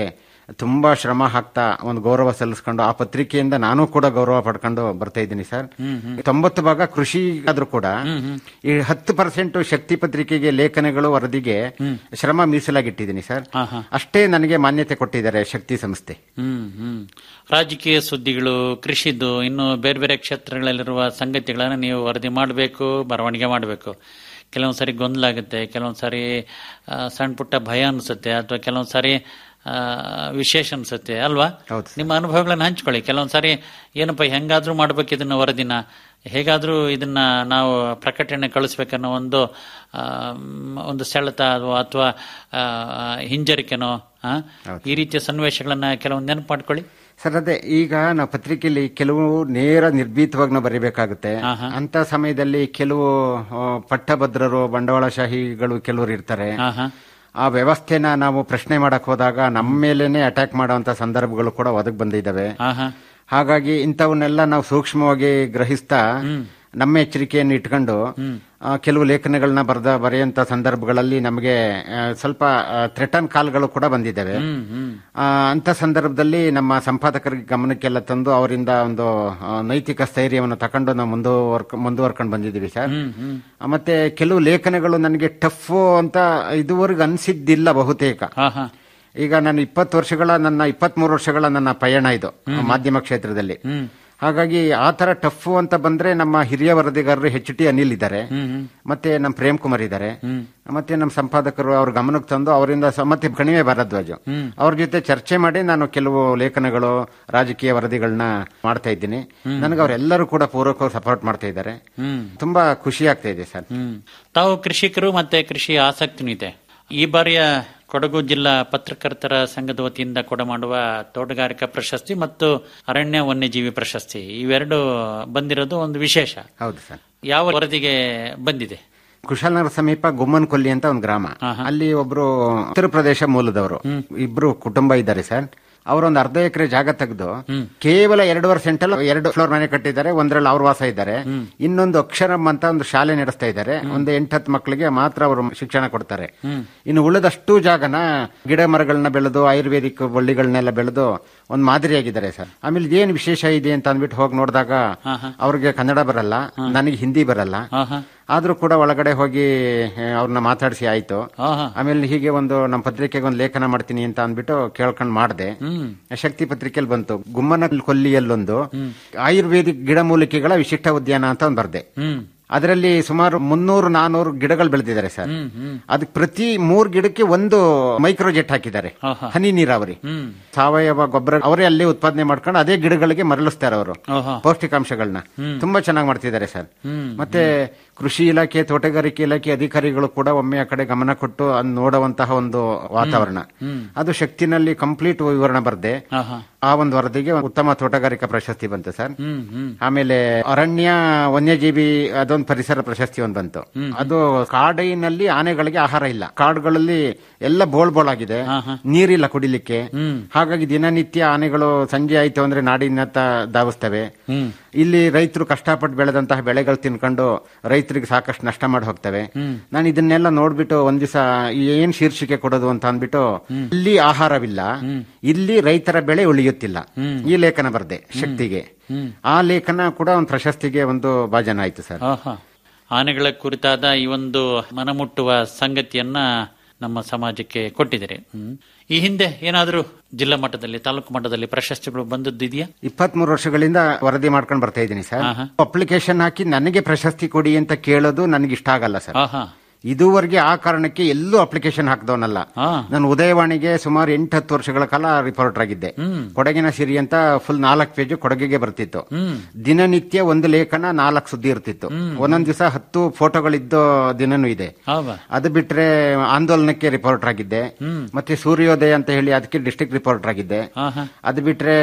D: ತುಂಬಾ ಶ್ರಮ ಹಾಕ್ತಾ ಒಂದು ಗೌರವ ಸಲ್ಲಿಸ್ಕೊಂಡು ಆ ಪತ್ರಿಕೆಯಿಂದ ನಾನು ಕೂಡ ಗೌರವ ಪಡ್ಕೊಂಡು ಬರ್ತಾ ಇದ್ದೀನಿ ಸರ್ ತೊಂಬತ್ತು ಭಾಗ ಕೃಷಿ ಆದ್ರೂ ಕೂಡ ಈ ಹತ್ತು ಪರ್ಸೆಂಟ್ ಶಕ್ತಿ ಪತ್ರಿಕೆಗೆ ಲೇಖನಗಳು ವರದಿಗೆ ಶ್ರಮ ಮೀಸಲಾಗಿಟ್ಟಿದ್ದೀನಿ ಸರ್ ಅಷ್ಟೇ ನನಗೆ ಮಾನ್ಯತೆ ಕೊಟ್ಟಿದ್ದಾರೆ ಶಕ್ತಿ ಸಂಸ್ಥೆ
C: ಹ್ಮ್ ಹ್ಮ್ ರಾಜಕೀಯ ಸುದ್ದಿಗಳು ಕೃಷಿದು ಇನ್ನು ಬೇರೆ ಬೇರೆ ಕ್ಷೇತ್ರಗಳಲ್ಲಿರುವ ಸಂಗತಿಗಳನ್ನ ನೀವು ವರದಿ ಮಾಡಬೇಕು ಬರವಣಿಗೆ ಮಾಡಬೇಕು ಕೆಲವೊಂದು ಸಾರಿ ಗೊಂದಲ ಆಗುತ್ತೆ ಕೆಲವೊಂದು ಸಾರಿ ಆ, ಸಣ್ಣ ಪುಟ್ಟ ಭಯ ಅನಿಸುತ್ತೆ ಅಥವಾ ಕೆಲವೊಂದು ಸಾರಿ ಆ, ವಿಶೇಷ ಅನ್ಸುತ್ತೆ ಅಲ್ವಾ
D: ಹೌದು
C: ನಿಮ್ಮ ಅನುಭವಗಳನ್ನ ಹಂಚ್ಕೊಳ್ಳಿ ಕೆಲವೊಂದು ಸಾರಿ ಏನಪ್ಪ ಹೆಂಗಾದ್ರೂ ಮಾಡ್ಬೇಕು ಇದನ್ನ ವರದಿನ ಹೇಗಾದ್ರೂ ಇದನ್ನ ನಾವು ಪ್ರಕಟಣೆ ಕಳಿಸ್ಬೇಕನ್ನೋ ಒಂದು ಆ, ಮ್, ಒಂದು ಸೆಳೆತ ಅಥವಾ ಅಥವಾ ಆ, ಹಿಂಜರಿಕೆನೋ ಆ, ಈ ರೀತಿಯ ಸನ್ನಿವೇಶಗಳನ್ನ ಕೆಲವೊಂದು ನೆನಪು ಮಾಡ್ಕೊಳ್ಳಿ
D: ಸರ್ ಅದೇ ಈಗ ನಾವು ಪತ್ರಿಕೆಯಲ್ಲಿ ಕೆಲವು ನೇರ ನಿರ್ಭೀತವಾಗಿ ನಾವು ಬರೀಬೇಕಾಗುತ್ತೆ ಅಂತ ಸಮಯದಲ್ಲಿ ಕೆಲವು ಆ, ಪಟ್ಟಭದ್ರರು ಬಂಡವಾಳಶಾಹಿಗಳು ಕೆಲವರು ಇರ್ತಾರೆ
C: ಆಹಾ.
D: ಆ ವ್ಯವಸ್ಥೆನ ನಾವು ಪ್ರಶ್ನೆ ಮಾಡಕ್ ಹೋದಾಗ ನಮ್ಮ ಮೇಲೇನೆ ಅಟ್ಯಾಕ್ ಮಾಡುವಂತ ಸಂದರ್ಭಗಳು ಕೂಡ ಒದಗ್ ಬಂದಿದ್ದಾವೆ
C: ಆಹಾ.
D: ಹಾಗಾಗಿ ಇಂಥವನ್ನೆಲ್ಲ ನಾವು ಸೂಕ್ಷ್ಮವಾಗಿ ಗ್ರಹಿಸ್ತಾ ನಮ್ಮ ಎಚ್ಚರಿಕೆಯನ್ನು ಇಟ್ಕೊಂಡು ಆ, ಕೆಲವು ಲೇಖನಗಳನ್ನ ಬರೆದ ಬರೆಯುವಂತ ಸಂದರ್ಭಗಳಲ್ಲಿ ನಮಗೆ ಆ, ಸ್ವಲ್ಪ ಥ್ರೆಟನ್ ಕಾಲ್ಗಳು ಕೂಡ ಬಂದಿದ್ದಾವೆ ಆ, ಅಂತ ಸಂದರ್ಭದಲ್ಲಿ ನಮ್ಮ ಸಂಪಾದಕರಿಗೆ ಗಮನಕ್ಕೆಲ್ಲ ತಂದು ಅವರಿಂದ ಒಂದು ಆ, ನೈತಿಕ ಸ್ಥೈರ್ಯವನ್ನು ತಕೊಂಡು ನಾವು ಮುಂದುವರ್ಕ ಮುಂದುವರ್ಕೊಂಡು ಬಂದಿದ್ದೀವಿ ಸರ್ ಆ, ಮತ್ತೆ ಕೆಲವು ಲೇಖನಗಳು ನನಗೆ ಟಫ್ ಅಂತ ಇದುವರೆಗೂ ಅನ್ಸಿದ್ದಿಲ್ಲ ಬಹುತೇಕ
C: ಆಹಾ.
D: ಈಗ ನಾನು ಇಪ್ಪತ್ತು ವರ್ಷಗಳ ನನ್ನ ಇಪ್ಪತ್ಮೂರು ವರ್ಷಗಳ ನನ್ನ ಪಯಣ ಇದು ಮಾಧ್ಯಮ ಕ್ಷೇತ್ರದಲ್ಲಿ ಹಾಗಾಗಿ ಆ ತರ ಟಫ್ ಅಂತ ಬಂದ್ರೆ ನಮ್ಮ ಹಿರಿಯ ವರದಿಗಾರರು ಎಚ್ ಟಿ ಅನಿಲ್ ಇದ್ದಾರೆ ಮತ್ತೆ ನಮ್ಮ ಪ್ರೇಮ್ ಕುಮಾರ್ ಇದ್ದಾರೆ ಮತ್ತೆ ನಮ್ಮ ಸಂಪಾದಕರು ಅವ್ರ ಗಮನಕ್ಕೆ ತಂದು ಅವರಿಂದ ಸ- ಮತ್ತೆ ಕಣಿವೆ ಭಾರದ್ವಾಜ್ ಅವ್ರ ಜೊತೆ ಚರ್ಚೆ ಮಾಡಿ ನಾನು ಕೆಲವು ಲೇಖನಗಳು ರಾಜಕೀಯ ವರದಿಗಳನ್ನ ಮಾಡ್ತಾ ಇದ್ದೀನಿ ನನಗೆ ಅವರೆಲ್ಲರೂ ಕೂಡ ಪೂರ್ವಕವಾಗಿ ಸಪೋರ್ಟ್ ಮಾಡ್ತಾ ಇದ್ದಾರೆ ತುಂಬಾ ಖುಷಿ ಆಗ್ತಾ ಇದೆ ಸರ್
C: ಹ್ಮ್ ತಾವು ಕೃಷಿಕರು ಮತ್ತೆ ಕೃಷಿ ಆಸಕ್ತಿನೂ ಇದೆ ಈ ಬಾರಿಯ ಕೊಡಗು ಜಿಲ್ಲಾ ಪತ್ರಕರ್ತರ ಸಂಘದ ವತಿಯಿಂದ ಕೊಡಮಾಡುವ ತೋಟಗಾರಿಕಾ ಪ್ರಶಸ್ತಿ ಮತ್ತು ಅರಣ್ಯ ವನ್ಯಜೀವಿ ಪ್ರಶಸ್ತಿ ಇವೆರಡು ಬಂದಿರೋದು ಒಂದು ವಿಶೇಷ
D: ಹೌದು ಸರ್
C: ಯಾವ ವರದಿಗೆ ಬಂದಿದೆ
D: ಕುಶಾಲನಗರ ಸಮೀಪ ಗುಮ್ಮನ್ ಕೊಲ್ಲಿ ಅಂತ ಒಂದು ಗ್ರಾಮ ಅಲ್ಲಿ ಒಬ್ರು ಉತ್ತರ ಪ್ರದೇಶ ಮೂಲದವರು ಇಬ್ರು ಕುಟುಂಬ ಇದ್ದಾರೆ ಸರ್ ಅವರೊಂದು ಅರ್ಧ ಎಕರೆ ಜಾಗ ತೆಗೆದು ಕೇವಲ ಎರಡೂವರೆ ಸೆಂಟಲ್ ಎರಡು ಫ್ಲೋರ್ ಮನೆ ಕಟ್ಟಿದ್ದಾರೆ ಒಂದ್ರಲ್ಲಿ ಅವ್ರ ವಾಸ ಇದ್ದಾರೆ ಇನ್ನೊಂದು ಅಕ್ಷರಂ ಅಂತ ಒಂದು ಶಾಲೆ ನಡೆಸ್ತಾ ಇದ್ದಾರೆ ಒಂದು ಎಂಟತ್ತು ಮಕ್ಕಳಿಗೆ ಮಾತ್ರ ಅವರು ಶಿಕ್ಷಣ ಕೊಡ್ತಾರೆ ಇನ್ನು ಉಳಿದಷ್ಟು ಜಾಗನ ಗಿಡ ಮರಗಳನ್ನ ಬೆಳೆದು ಆಯುರ್ವೇದಿಕ್ ಬಳ್ಳಿಗಳನ್ನೆಲ್ಲ ಬೆಳೆದು ಒಂದು ಮಾದರಿಯಾಗಿದ್ದಾರೆ ಸರ್ ಆಮೇಲೆ ಇದೇನು ವಿಶೇಷ ಇದೆ ಅಂತ ಅಂದ್ಬಿಟ್ಟು ಹೋಗಿ ನೋಡಿದಾಗ ಅವ್ರಿಗೆ ಕನ್ನಡ ಬರಲ್ಲ ನನಗೆ ಹಿಂದಿ ಬರಲ್ಲ
C: ಆಹಾ.
D: ಆದ್ರೂ ಕೂಡ ಒಳಗಡೆ ಹೋಗಿ ಆ, ಅವ್ರನ್ನ ಮಾತಾಡಿಸಿ ಆಯ್ತು
C: ಆಹಾ.
D: ಆಮೇಲೆ ಹೀಗೆ ಒಂದು ನಮ್ಮ ಪತ್ರಿಕೆಗೆ ಒಂದು ಲೇಖನ ಮಾಡ್ತೀನಿ ಅಂತ ಅಂದ್ಬಿಟ್ಟು ಕೇಳ್ಕೊಂಡ್ ಮಾಡಿದೆ ಶಕ್ತಿ ಪತ್ರಿಕೆಯಲ್ಲಿ ಬಂತು ಗುಮ್ಮನ ಕೊಲ್ಲಿಯಲ್ಲೊಂದು ಆಯುರ್ವೇದಿಕ್ ಗಿಡಮೂಲಿಕೆಗಳ ವಿಶಿಷ್ಟ ಉದ್ಯಾನ ಅಂತ ಒಂದು ಬರ್ದೆ
C: ಹ್ಮ್
D: ಅದರಲ್ಲಿ ಸುಮಾರು ಮುನ್ನೂರು ನಾನೂರು ಗಿಡಗಳು ಬೆಳೆದಿದ್ದಾರೆ ಸರ್ ಅದಕ್ಕೆ ಪ್ರತಿ ಮೂರ್ ಗಿಡಕ್ಕೆ ಒಂದು ಮೈಕ್ರೋ ಜೆಟ್ ಹಾಕಿದ್ದಾರೆ
C: ಆಹಾ.
D: ಹನಿ ನೀರಾವರಿ ಸಾವಯವ ಗೊಬ್ಬರ ಅವರೇ ಅಲ್ಲೇ ಉತ್ಪಾದನೆ ಮಾಡ್ಕೊಂಡು ಅದೇ ಗಿಡಗಳಿಗೆ ಮರಳಿಸ್ತಾರೆ ಅವರು
C: ಆಹಾ.
D: ಪೌಷ್ಟಿಕಾಂಶಗಳನ್ನ ತುಂಬಾ ಚೆನ್ನಾಗಿ ಮಾಡ್ತಿದ್ದಾರೆ ಸರ್ ಮತ್ತೆ ಕೃಷಿ ಇಲಾಖೆ ತೋಟಗಾರಿಕೆ ಇಲಾಖೆ ಅಧಿಕಾರಿಗಳು ಕೂಡ ಒಮ್ಮೆ ಆ ಕಡೆ ಗಮನ ಕೊಟ್ಟು ಅದ್ ನೋಡುವಂತಹ ಒಂದು ವಾತಾವರಣ ಅದು ಶಕ್ತಿನಲ್ಲಿ ಕಂಪ್ಲೀಟ್ ವಿವರಣೆ ಬರ್ದೆ
C: ಆಹಾ.
D: ಆ ಒಂದು ವರದಿಗೆ ಉತ್ತಮ ತೋಟಗಾರಿಕಾ ಪ್ರಶಸ್ತಿ ಬಂತು ಸರ್
C: ಹ್ಮ್ ಹ್ಮ್
D: ಆಮೇಲೆ ಅರಣ್ಯ ವನ್ಯಜೀವಿ ಅದೊಂದು ಪರಿಸರ ಪ್ರಶಸ್ತಿ ಒಂದು ಬಂತು ಅದು ಕಾಡಿನಲ್ಲಿ ಆನೆಗಳಿಗೆ ಆಹಾರ ಇಲ್ಲ ಕಾಡುಗಳಲ್ಲಿ ಎಲ್ಲ ಬೋಳ್ ಬೋಳಾಗಿದೆ ನೀರಿಲ್ಲ ಕುಡಿಲಿಕ್ಕೆ ಹಾಗಾಗಿ ದಿನನಿತ್ಯ ಆನೆಗಳು ಸಂಜೆ ಆಯ್ತು ಅಂದ್ರೆ ನಾಡಿನತ್ತ ಧಾವಿಸ್ತವೆ ಇಲ್ಲಿ ರೈತರು ಕಷ್ಟಪಟ್ಟು ಬೆಳೆದಂತಹ ಬೆಳೆಗಳು ತಿನ್ಕೊಂಡು ರೈತರಿಗೆ ಸಾಕಷ್ಟು ನಷ್ಟ ಮಾಡಿ ಹೋಗ್ತವೆ ನಾನು ಇದನ್ನೆಲ್ಲ ನೋಡ್ಬಿಟ್ಟು ಒಂದ್ ದಿವಸ ಏನ್ ಶೀರ್ಷಿಕೆ ಕೊಡೋದು ಅಂತ ಅಂದ್ಬಿಟ್ಟು ಇಲ್ಲಿ ಆಹಾರವಿಲ್ಲ ಇಲ್ಲಿ ರೈತರ ಬೆಳೆ ಉಳಿಯುತ್ತಿಲ್ಲ ಈ ಲೇಖನ ಬರ್ದೆ ಶಕ್ತಿಗೆ ಆ ಲೇಖನ ಕೂಡ ಒಂದು ಪ್ರಶಸ್ತಿಗೆ ಒಂದು ಭಾಜನ ಆಯ್ತು ಸರ್
C: ಆಹಾ. ಆನೆಗಳ ಕುರಿತಾದ ಈ ಒಂದು ಮನಮುಟ್ಟುವ ಸಂಗತಿಯನ್ನ ನಮ್ಮ ಸಮಾಜಕ್ಕೆ ಕೊಟ್ಟಿದ್ದೀರಿ ಹ್ಮ್. ಈ ಹಿಂದೆ ಏನಾದರೂ ಜಿಲ್ಲಾ ಮಟ್ಟದಲ್ಲಿ ತಾಲೂಕು ಮಟ್ಟದಲ್ಲಿ ಪ್ರಶಸ್ತಿಗಳು ಬಂದದ್ದಿದೆಯಾ
D: ಇಪ್ಪತ್ಮೂರು ವರ್ಷಗಳಿಂದ ವರದಿ ಮಾಡ್ಕೊಂಡು ಬರ್ತಾ ಇದ್ದೀನಿ ಸರ್ ಅಪ್ಲಿಕೇಶನ್ ಹಾಕಿ ನನಗೆ ಪ್ರಶಸ್ತಿ ಕೊಡಿ ಅಂತ ಕೇಳೋದು ನನಗೆ ಇಷ್ಟ ಆಗಲ್ಲ ಸರ್
C: ಆಹಾ
D: ಇದುವರೆಗೆ ಆ ಕಾರಣಕ್ಕೆ ಎಲ್ಲೂ ಅಪ್ಲಿಕೇಶನ್ ಹಾಕ್ದವನಲ್ಲ
C: ಹಾ.
D: ನಾನು ಉದಯವಾಣಿಗೆ ಸುಮಾರು ಎಂಟು ಹತ್ತು ವರ್ಷಗಳ ಕಾಲ ರಿಪೋರ್ಟರ್ ಆಗಿದ್ದೆ ಕೊಡಗಿನ ಸಿರಿ ಅಂತ ಫುಲ್ ನಾಲ್ಕು ಪೇಜ್ ಕೊಡಗಿಗೆ ಬರ್ತಿತ್ತು ದಿನನಿತ್ಯ ಒಂದು ಲೇಖನ ನಾಲ್ಕು ಸುದ್ದಿ ಇರ್ತಿತ್ತು ಒಂದೊಂದ್ ದಿವಸ ಹತ್ತು ಫೋಟೋಗಳಿದ್ದ ದಿನನೂ ಇದೆ
C: ಹೌದಾ
D: ಅದು ಬಿಟ್ರೆ ಆಂದೋಲನಕ್ಕೆ ರಿಪೋರ್ಟರ್ ಆಗಿದ್ದೆ ಮತ್ತೆ ಸೂರ್ಯೋದಯ ಅಂತ ಹೇಳಿ ಅದಕ್ಕೆ ಡಿಸ್ಟ್ರಿಕ್ಟ್ ರಿಪೋರ್ಟರ್ ಆಗಿದ್ದೆ
C: ಆಹಾ.
D: ಅದು ಬಿಟ್ರೆ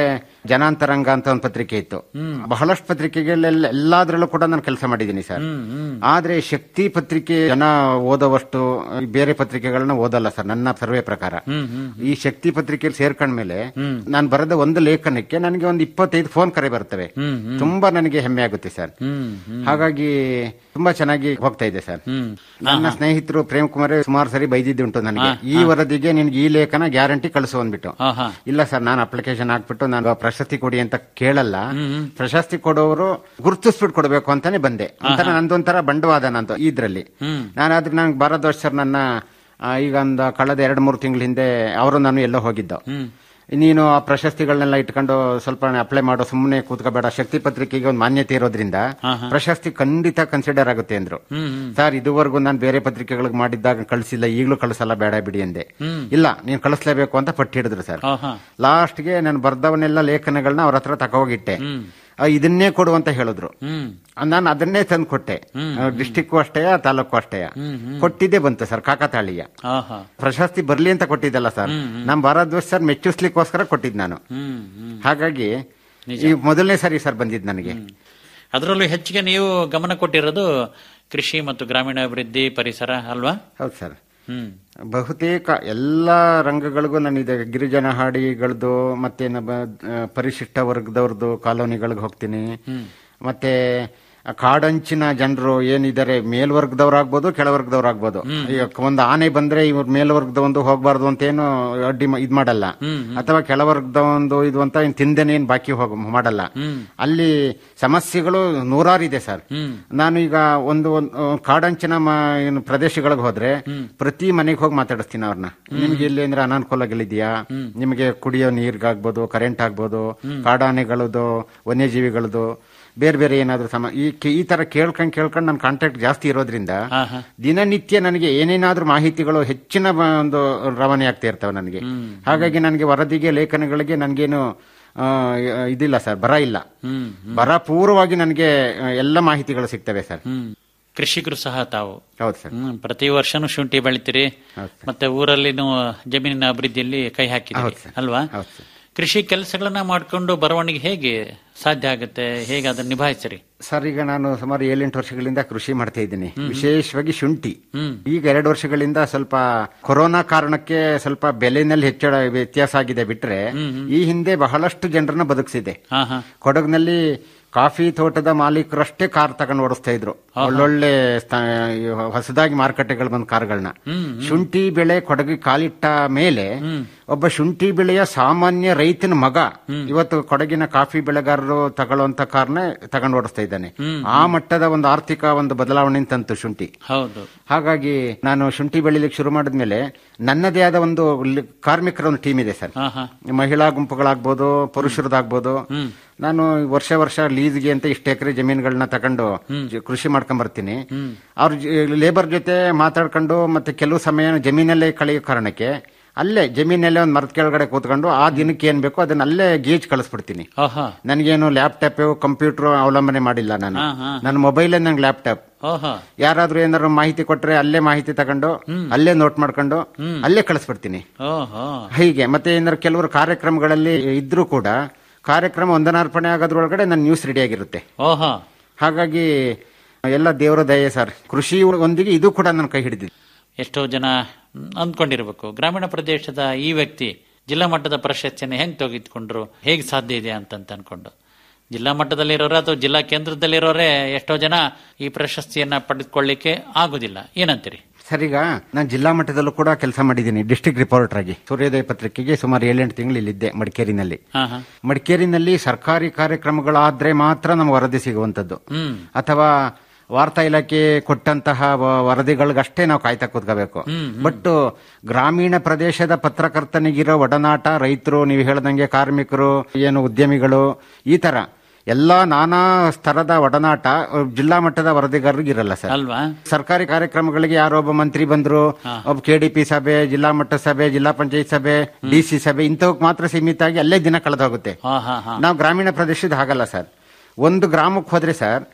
D: ಜನಾಂತರಂಗ ಅಂತ ಒಂದು ಪತ್ರಿಕೆ ಇತ್ತು ಬಹಳಷ್ಟು ಪತ್ರಿಕೆಗಳೆಲ್ಲ ಎಲ್ಲಾದ್ರಲ್ಲೂ ಕೂಡ ನಾನು ಕೆಲಸ ಮಾಡಿದ್ದೀನಿ ಸರ್ ಆದ್ರೆ ಶಕ್ತಿ ಪತ್ರಿಕೆ ಜನ ಓದೋವಷ್ಟು ಈ ಬೇರೆ ಪತ್ರಿಕೆಗಳನ್ನ ಓದಲ್ಲ ಸರ್ ನನ್ನ ಸರ್ವೆ ಪ್ರಕಾರ ಈ ಶಕ್ತಿ ಪತ್ರಿಕೆಯಲ್ಲಿ ಸೇರ್ಕೊಂಡ್ಮೇಲೆ ನಾನು ಬರೆದ ಒಂದು ಲೇಖನಕ್ಕೆ ನನಗೆ ಒಂದು ಇಪ್ಪತ್ತೈದು ಫೋನ್ ಕರೆ ಬರ್ತವೆ ತುಂಬಾ ನನಗೆ ಹೆಮ್ಮೆ ಆಗುತ್ತೆ ಸರ್ ಹಾಗಾಗಿ ತುಂಬಾ ಚೆನ್ನಾಗಿ ಹೋಗ್ತಾ ಇದೆ ಸರ್ ನನ್ನ ಸ್ನೇಹಿತರು ಪ್ರೇಮ್ ಕುಮಾರ್ ಸುಮಾರು ಸರಿ ಬೈದಿದ್ದುಂಟು ನನಗೆ ಈ ವರದಿಗೆ ನಿನ್ಗೆ ಈ ಲೇಖನ ಗ್ಯಾರಂಟಿ ಕಳಿಸು ಅಂದ್ಬಿಟ್ಟು
C: ಆಹಾ.
D: ಇಲ್ಲ ಸರ್ ನಾನು ಅಪ್ಲಿಕೇಶನ್ ಹಾಕ್ಬಿಟ್ಟು ನಾನು ಪ್ರಶಸ್ತಿ ಕೊಡಿ ಅಂತ ಕೇಳಲ್ಲ ಪ್ರಶಸ್ತಿ ಕೊಡೋರು ಗುರುತಿಸ್ಬಿಟ್ಟು ಕೊಡಬೇಕು ಅಂತಾನೆ ಬಂದೆ ಅಂತ ನಂದೊಂಥರ ಬಂಡವಾದ ನಂದು ಇದ್ರಲ್ಲಿ ನಾನು ಆದ್ರೆ ನಂಗೆ ಭಾರದ್ವಾಜ್ ಸರ್ ನನ್ನ ಆ, ಈಗ ಒಂದು ಕಳೆದ ಎರಡು ಮೂರು ತಿಂಗಳ ಹಿಂದೆ ಅವರು ನಾನು ಎಲ್ಲೋ ಹೋಗಿದ್ದು ನೀನು ಆ ಪ್ರಶಸ್ತಿಗಳನ್ನೆಲ್ಲ ಇಟ್ಕೊಂಡು ಸ್ವಲ್ಪ ಅಪ್ಲೈ ಮಾಡೋ ಸುಮ್ಮನೆ ಕೂತ್ಕೋಬೇಡ ಶಕ್ತಿ ಪತ್ರಿಕೆಗೆ ಒಂದು ಮಾನ್ಯತೆ ಇರೋದ್ರಿಂದ ಪ್ರಶಸ್ತಿ ಖಂಡಿತ ಕನ್ಸಿಡರ್ ಆಗುತ್ತೆ ಅಂದ್ರು ಸರ್ ಇದುವರೆಗೂ ನಾನು ಬೇರೆ ಪತ್ರಿಕೆಗಳಿಗೆ ಮಾಡಿದ್ದಾಗ ಕಳಿಸಿಲ್ಲ ಈಗಲೂ ಕಳಿಸಲ್ಲ ಬೇಡ ಬಿಡಿ ಅಂದೆ ಇಲ್ಲ ನೀನು ಕಳಿಸ್ಲೇಬೇಕು ಅಂತ ಪಟ್ಟಿ ಹಿಡಿದ್ರು ಸರ್
C: ಆಹಾ.
D: ಲಾಸ್ಟ್ಗೆ ನಾನು ಬರ್ದವನ್ನೆಲ್ಲ ಲೇಖನಗಳನ್ನ ಅವ್ರ ಹತ್ರ ತಗೋಗಿಟ್ಟೆ ಆ, ಇದನ್ನೇ ಕೊಡು ಅಂತ ಹೇಳಿದ್ರು
C: ಹ್ಮ್
D: ನಾನು ಅದನ್ನೇ ತಂದು ಕೊಟ್ಟೆ ಡಿಸ್ಟಿಕ್ ಅಷ್ಟೇ ತಾಲೂಕು ಅಷ್ಟೇ ಕೊಟ್ಟಿದ್ದೇ ಬಂತು ಸರ್ ಕಾಕತಾಳೀಯ
C: ಆಹಾ
D: ಪ್ರಶಸ್ತಿ ಬರ್ಲಿ ಅಂತ ಕೊಟ್ಟಿದ್ದಲ್ಲ ಸರ್ ನಮ್ ಭಾರದ್ವಾಜ್ ಸರ್ ಮೆಚ್ಚಿಸ್ಲಿಕ್ಕೋಸ್ಕರ ಕೊಟ್ಟಿದ್ ನಾನು
C: ಹ್ಮ್ ಹ್ಮ್
D: ಹಾಗಾಗಿ ಈ ಮೊದಲನೇ ಸರಿ ಸರ್ ಬಂದಿದ್ ನನಗೆ
C: ಅದರಲ್ಲೂ ಹೆಚ್ಚಿಗೆ ನೀವು ಗಮನ ಕೊಟ್ಟಿರೋದು ಕೃಷಿ ಮತ್ತು ಗ್ರಾಮೀಣಾಭಿವೃದ್ಧಿ ಪರಿಸರ ಅಲ್ವಾ
D: ಹೌದು ಸರ್
C: ಹ್ಮ್
D: ಬಹುತೇಕ ಎಲ್ಲ ರಂಗಗಳಿಗೂ ನಾನು ಇದೆ ಗಿರಿಜನ ಹಾಡಿಗಳದ್ದು ಮತ್ತೆ ನಮ್ಮ, ಆ, ಪರಿಶಿಷ್ಟ ವರ್ಗದವ್ರದ್ದು ಕಾಲೋನಿಗಳಿಗೆ ಹೋಗ್ತೀನಿ ಮತ್ತೆ ಆ ಕಾಡಂಚಿನ ಜನರು ಏನಿದ್ದಾರೆ ಮೇಲ್ವರ್ಗದವ್ರಾಗ್ಬೋದು ಕೆಳವರ್ಗದವ್ರಾಗ್ಬೋದು ಈಗ ಒಂದು ಆನೆ ಬಂದ್ರೆ ಇವ್ರ ಮೇಲ್ವರ್ಗದ ಒಂದು ಹೋಗ್ಬಾರ್ದು ಅಂತ ಏನು ಅಡ್ಡಿ ಮಾ- ಇದ್ ಮಾಡಲ್ಲ ಅಥವಾ ಕೆಳವರ್ಗದ ಒಂದು ಇದು ಅಂತ ಏನ್ ತಿಂದೇನೆ ಏನ್ ಬಾಕಿ ಹೋಗ ಮಾಡಲ್ಲ ಅಲ್ಲಿ ಸಮಸ್ಯೆಗಳು ನೂರಾರು ಇದೆ ಸರ್ ನಾನು ಈಗ ಒಂದು ಒಂದು ಕಾಡಂಚಿನ ಮ- ಏನು ಪ್ರದೇಶಗಳಿಗೆ ಹೋದ್ರೆ ಪ್ರತಿ ಮನೆಗೆ ಹೋಗಿ ಮಾತಾಡಿಸ್ತೀನಿ ಅವ್ರನ್ನ ನಿಮ್ಗೆ ಇಲ್ಲಿ ಅಂದ್ರೆ ಅನಾನುಕೂಲಗಳಿದೆಯಾ ನಿಮಗೆ ಕುಡಿಯೋ ನೀರ್ಗಾಗ್ಬೋದು ಕರೆಂಟ್ ಆಗ್ಬೋದು ಕಾಡಾನೆಗಳದು ವನ್ಯಜೀವಿಗಳದು ಬೇರೆ ಬೇರೆ ಏನಾದ್ರು ಸಮ ಈ ಕೆ- ಈ ತರ ಕೇಳ್ಕೊಂಡ್ ಕೇಳ್ಕೊಂಡ್ ನನ್ನ ಕಾಂಟ್ಯಾಕ್ಟ್ ಜಾಸ್ತಿ ಇರೋದ್ರಿಂದ
C: ಆಹಾ.
D: ದಿನನಿತ್ಯ ನನಗೆ ಏನೇನಾದ್ರೂ ಮಾಹಿತಿಗಳು ಹೆಚ್ಚಿನ ಬ- ಒಂದು ರವಾನೆ ಆಗ್ತಾ ಇರ್ತವೆ ನನಗೆ ಹಾಗಾಗಿ ನನಗೆ ವರದಿಗೆ ಲೇಖನಗಳಿಗೆ ನನಗೇನು ಆ, ಇದಿಲ್ಲ ಸರ್ ಬರ ಇಲ್ಲ ಬರ ಪೂರ್ವವಾಗಿ ನನಗೆ ಆ, ಎಲ್ಲ ಮಾಹಿತಿಗಳು ಸಿಗ್ತವೆ ಸರ್
C: ಹ್ಮ್ ಕೃಷಿಕರು ಸಹ ತಾವು
D: ಹೌದು ಸರ್
C: ಹ್ಮ್ ಪ್ರತಿ ವರ್ಷನೂ ಶುಂಠಿ ಬೆಳಿತೀರಿ ಮತ್ತೆ ಊರಲ್ಲಿನೂ ಜಮೀನಿನ ಅಭಿವೃದ್ಧಿಯಲ್ಲಿ ಕೈ ಹಾಕಿದ್ದೀರಿ
D: ಹೌದು ಸರ್.
C: ಅಲ್ವಾ
D: ಹೌದು ಸರ್.
C: ಕೃಷಿ ಕೆಲಸಗಳನ್ನ ಮಾಡ್ಕೊಂಡು ಬರವಣಿಗೆ ಹೇಗೆ ಸಾಧ್ಯ ಆಗುತ್ತೆ ಹೇಗೆ ಅದನ್ನ ನಿಭಾಯಿಸಿರಿ
D: ಸರ್ ಈಗ ನಾನು ಸುಮಾರು ಏಳೆಂಟು ವರ್ಷಗಳಿಂದ ಕೃಷಿ ಮಾಡ್ತಾ ಇದ್ದೀನಿ ವಿಶೇಷವಾಗಿ ಶುಂಠಿ
C: ಹ್ಮ್.
D: ಈಗ ಎರಡು ವರ್ಷಗಳಿಂದ ಸ್ವಲ್ಪ ಕೊರೋನಾ ಕಾರಣಕ್ಕೆ ಸ್ವಲ್ಪ ಬೆಲೆನಲ್ಲಿ ಹೆಚ್ಚಳ ವ್ಯತ್ಯಾಸ ಆಗಿದೆ ಬಿಟ್ರೆ ಈ ಹಿಂದೆ ಬಹಳಷ್ಟು ಜನರನ್ನ ಬದುಕಿಸಿದೆ
C: ಹಾ ಹಾ
D: ಕೊಡಗಿನಲ್ಲಿ ಕಾಫಿ ತೋಟದ ಮಾಲೀಕರಷ್ಟೇ ಕಾರ್ ತಗೊಂಡು ಓಡಿಸ್ತಾ ಇದ್ರು ಒಳ್ಳೊಳ್ಳೆ ಸ್ಥಾ- ಹೊಸದಾಗಿ ಮಾರುಕಟ್ಟೆಗಳು ಬಂದ ಕಾರ್ಗಳನ್ನ ಶುಂಠಿ ಬೆಳೆ ಕೊಡಗಿ ಕಾಲಿಟ್ಟ ಮೇಲೆ ಒಬ್ಬ ಶುಂಠಿ ಬೆಳೆಯ ಸಾಮಾನ್ಯ ರೈತನ ಮಗ ಇವತ್ತು ಕೊಡಗಿನ ಕಾಫಿ ಬೆಳೆಗಾರರು ತಗೊಳ್ಳುವಂತ ಕಾರ್ನೇ ತಗೊಂಡು ಓಡಿಸ್ತಾ ಇದ್ದಾನೆ ಆ ಮಟ್ಟದ ಒಂದು ಆರ್ಥಿಕ ಒಂದು ಬದಲಾವಣೆ ತಂತು ಶುಂಠಿ
C: ಹೌದು
D: ಹಾಗಾಗಿ ನಾನು ಶುಂಠಿ ಬೆಳಿಲಿಕ್ಕೆ ಶುರು ಮಾಡಿದ್ಮೇಲೆ ನನ್ನದೇ ಆದ ಒಂದು ಲಿ- ಕಾರ್ಮಿಕರ ಒಂದು ಟೀಮ್ ಇದೆ ಸರ್
C: ಹಾ ಹಾ
D: ಮಹಿಳಾ ಗುಂಪುಗಳಾಗ್ಬೋದು ಪುರುಷರದಾಗ್ಬೋದು ನಾನು ವರ್ಷ ವರ್ಷ ಲೀಸ್ಗೆ ಅಂತ ಇಷ್ಟು ಎಕರೆ ಜಮೀನುಗಳನ್ನ ತಗೊಂಡು ಜ- ಕೃಷಿ ಮಾಡ್ಕೊಂಡ್ ಬರ್ತೀನಿ ಅವ್ರ ಲೇಬರ್ ಜೊತೆ ಮಾತಾಡ್ಕೊಂಡು ಮತ್ತೆ ಕೆಲವು ಸಮಯ ಜಮೀನಲ್ಲೇ ಕಳೆಯೋ ಕಾರಣಕ್ಕೆ ಅಲ್ಲೇ ಜಮೀನಲ್ಲೇ ಒಂದು ಮರದ ಕೆಳಗಡೆ ಕೂತ್ಕೊಂಡು ಆ ದಿನಕ್ಕೆ ಏನ್ ಬೇಕೋ ಅದನ್ನ ಅಲ್ಲೇ ಗೇಜ್ ಕಳಿಸ್ಬಿಡ್ತೀನಿ
C: ಓಹೋ
D: ನನಗೇನು ಲ್ಯಾಪ್ಟಾಪ್ ಕಂಪ್ಯೂಟರ್ ಅವಲಂಬನೆ ಮಾಡಿಲ್ಲ ನಾನು
C: ಹಾ, ಹಾ.
D: ನನ್ನ ಮೊಬೈಲ್ ನಂಗೆ ಲ್ಯಾಪ್ಟಾಪ್
C: ಓಹೋ
D: ಯಾರಾದ್ರೂ ಏನಾದ್ರು ಮಾಹಿತಿ ಕೊಟ್ರೆ ಅಲ್ಲೇ ಮಾಹಿತಿ ತಗೊಂಡು ಅಲ್ಲೇ ನೋಟ್ ಮಾಡ್ಕೊಂಡು ಅಲ್ಲೇ ಕಳಿಸ್ಬಿಡ್ತೀನಿ
C: ಓಹೋ
D: ಹೀಗೆ ಮತ್ತೆ ಏನಾದ್ರು ಕೆಲವರು ಕಾರ್ಯಕ್ರಮಗಳಲ್ಲಿ ಇದ್ರೂ ಕೂಡ ಕಾರ್ಯಕ್ರಮ ಒಂದನಾರ್ಪಣೆ ಆಗೋದ್ರೊಳಗಡೆ ನನ್ನ ನ್ಯೂಸ್ ರೆಡಿ ಆಗಿರುತ್ತೆ
C: ಓಹೋ
D: ಹಾಗಾಗಿ ಎಲ್ಲ ದೇವರ ದಯೆ ಸರ್ ಕೃಷಿ ಒಂದಿಗೆ ಇದು ಕೂಡ ನನ್ನ ಕೈ ಹಿಡಿದಿದೆ
C: ಎಷ್ಟೋ ಜನ ಮ್, ಅಂದ್ಕೊಂಡಿರ್ಬೇಕು ಗ್ರಾಮೀಣ ಪ್ರದೇಶದ ಈ ವ್ಯಕ್ತಿ ಜಿಲ್ಲಾ ಮಟ್ಟದ ಪ್ರಶಸ್ತಿಯನ್ನು ಹೆಂಗ್ ತೆಗೆದುಕೊಂಡ್ರು ಹೇಗೆ ಸಾಧ್ಯ ಇದೆ ಅಂತಂತ ಅನ್ಕೊಂಡು ಜಿಲ್ಲಾ ಮಟ್ಟದಲ್ಲಿರೋರು ಅಥವಾ ಜಿಲ್ಲಾ ಕೇಂದ್ರದಲ್ಲಿರೋರೇ ಎಷ್ಟೋ ಜನ ಈ ಪ್ರಶಸ್ತಿಯನ್ನ ಪಡೆದುಕೊಳ್ಳಿಕ್ಕೆ ಆಗುದಿಲ್ಲ ಏನಂತೀರಿ
D: ಸರ್ ಈಗ ನಾನು ಜಿಲ್ಲಾ ಮಟ್ಟದಲ್ಲೂ ಕೂಡ ಕೆಲಸ ಮಾಡಿದ್ದೀನಿ ಡಿಸ್ಟ್ರಿಕ್ಟ್ ರಿಪೋರ್ಟರ್ ಆಗಿ ಸೂರ್ಯೋದಯ ಪತ್ರಿಕೆಗೆ ಸುಮಾರು ಏಳೆಂಟು ತಿಂಗಳು ಇಲ್ಲಿದ್ದೆ ಮಡಿಕೇರಿನಲ್ಲಿ
C: ಹಾ ಹಾ
D: ಮಡಿಕೇರಿನಲ್ಲಿ ಸರ್ಕಾರಿ ಕಾರ್ಯಕ್ರಮಗಳಾದ್ರೆ ಮಾತ್ರ ನಮ್ಗೆ ವರದಿ ಸಿಗುವಂತದ್ದು
C: ಹ್ಮ್
D: ಅಥವಾ ವಾರ್ತಾ ಇಲಾಖೆ ಕೊಟ್ಟಂತಹ ವ- ವರದಿಗಳಿಗಷ್ಟೇ ನಾವು ಕಾಯ್ತಾ ಕೂತ್ಕೋಬೇಕು ಬಟ್ ಗ್ರಾಮೀಣ ಪ್ರದೇಶದ ಪತ್ರಕರ್ತನಿಗಿರೋ ಒಡನಾಟ ರೈತರು ನೀವು ಹೇಳ್ದಂಗೆ ಕಾರ್ಮಿಕರು ಏನು ಉದ್ಯಮಿಗಳು ಈ ತರ ಎಲ್ಲಾ ನಾನಾ ಸ್ತರದ ಒಡನಾಟ ಅಹ್, ಜಿಲ್ಲಾ ಮಟ್ಟದ ವರದಿಗಾರರಿಗೆ ಇರಲ್ಲ ಸರ್
C: ಅಲ್ವಾ
D: ಸರ್ಕಾರಿ ಕಾರ್ಯಕ್ರಮಗಳಿಗೆ ಯಾರೋ ಒಬ್ಬ ಮಂತ್ರಿ ಬಂದ್ರು ಒಬ್ಬ ಕೆಡಿಪಿ ಸಭೆ ಜಿಲ್ಲಾ ಮಟ್ಟ ಸಭೆ ಜಿಲ್ಲಾ ಪಂಚಾಯತ್ ಸಭೆ ಡಿಸಿ ಸಭೆ ಇಂಥವಕ್ಕೆ ಮಾತ್ರ ಸೀಮಿತ ಆಗಿ ಅಲ್ಲೇ ದಿನ ಕಳೆದೋಗುತ್ತೆ
C: ಹಾ ಹಾ ಹಾ
D: ನಾವು ಗ್ರಾಮೀಣ ಪ್ರದೇಶದ ಹಾಗಲ್ಲ ಸರ್ ಒಂದು ಗ್ರಾಮಕ್ಕೆ ಹೋದ್ರೆ ಸರ್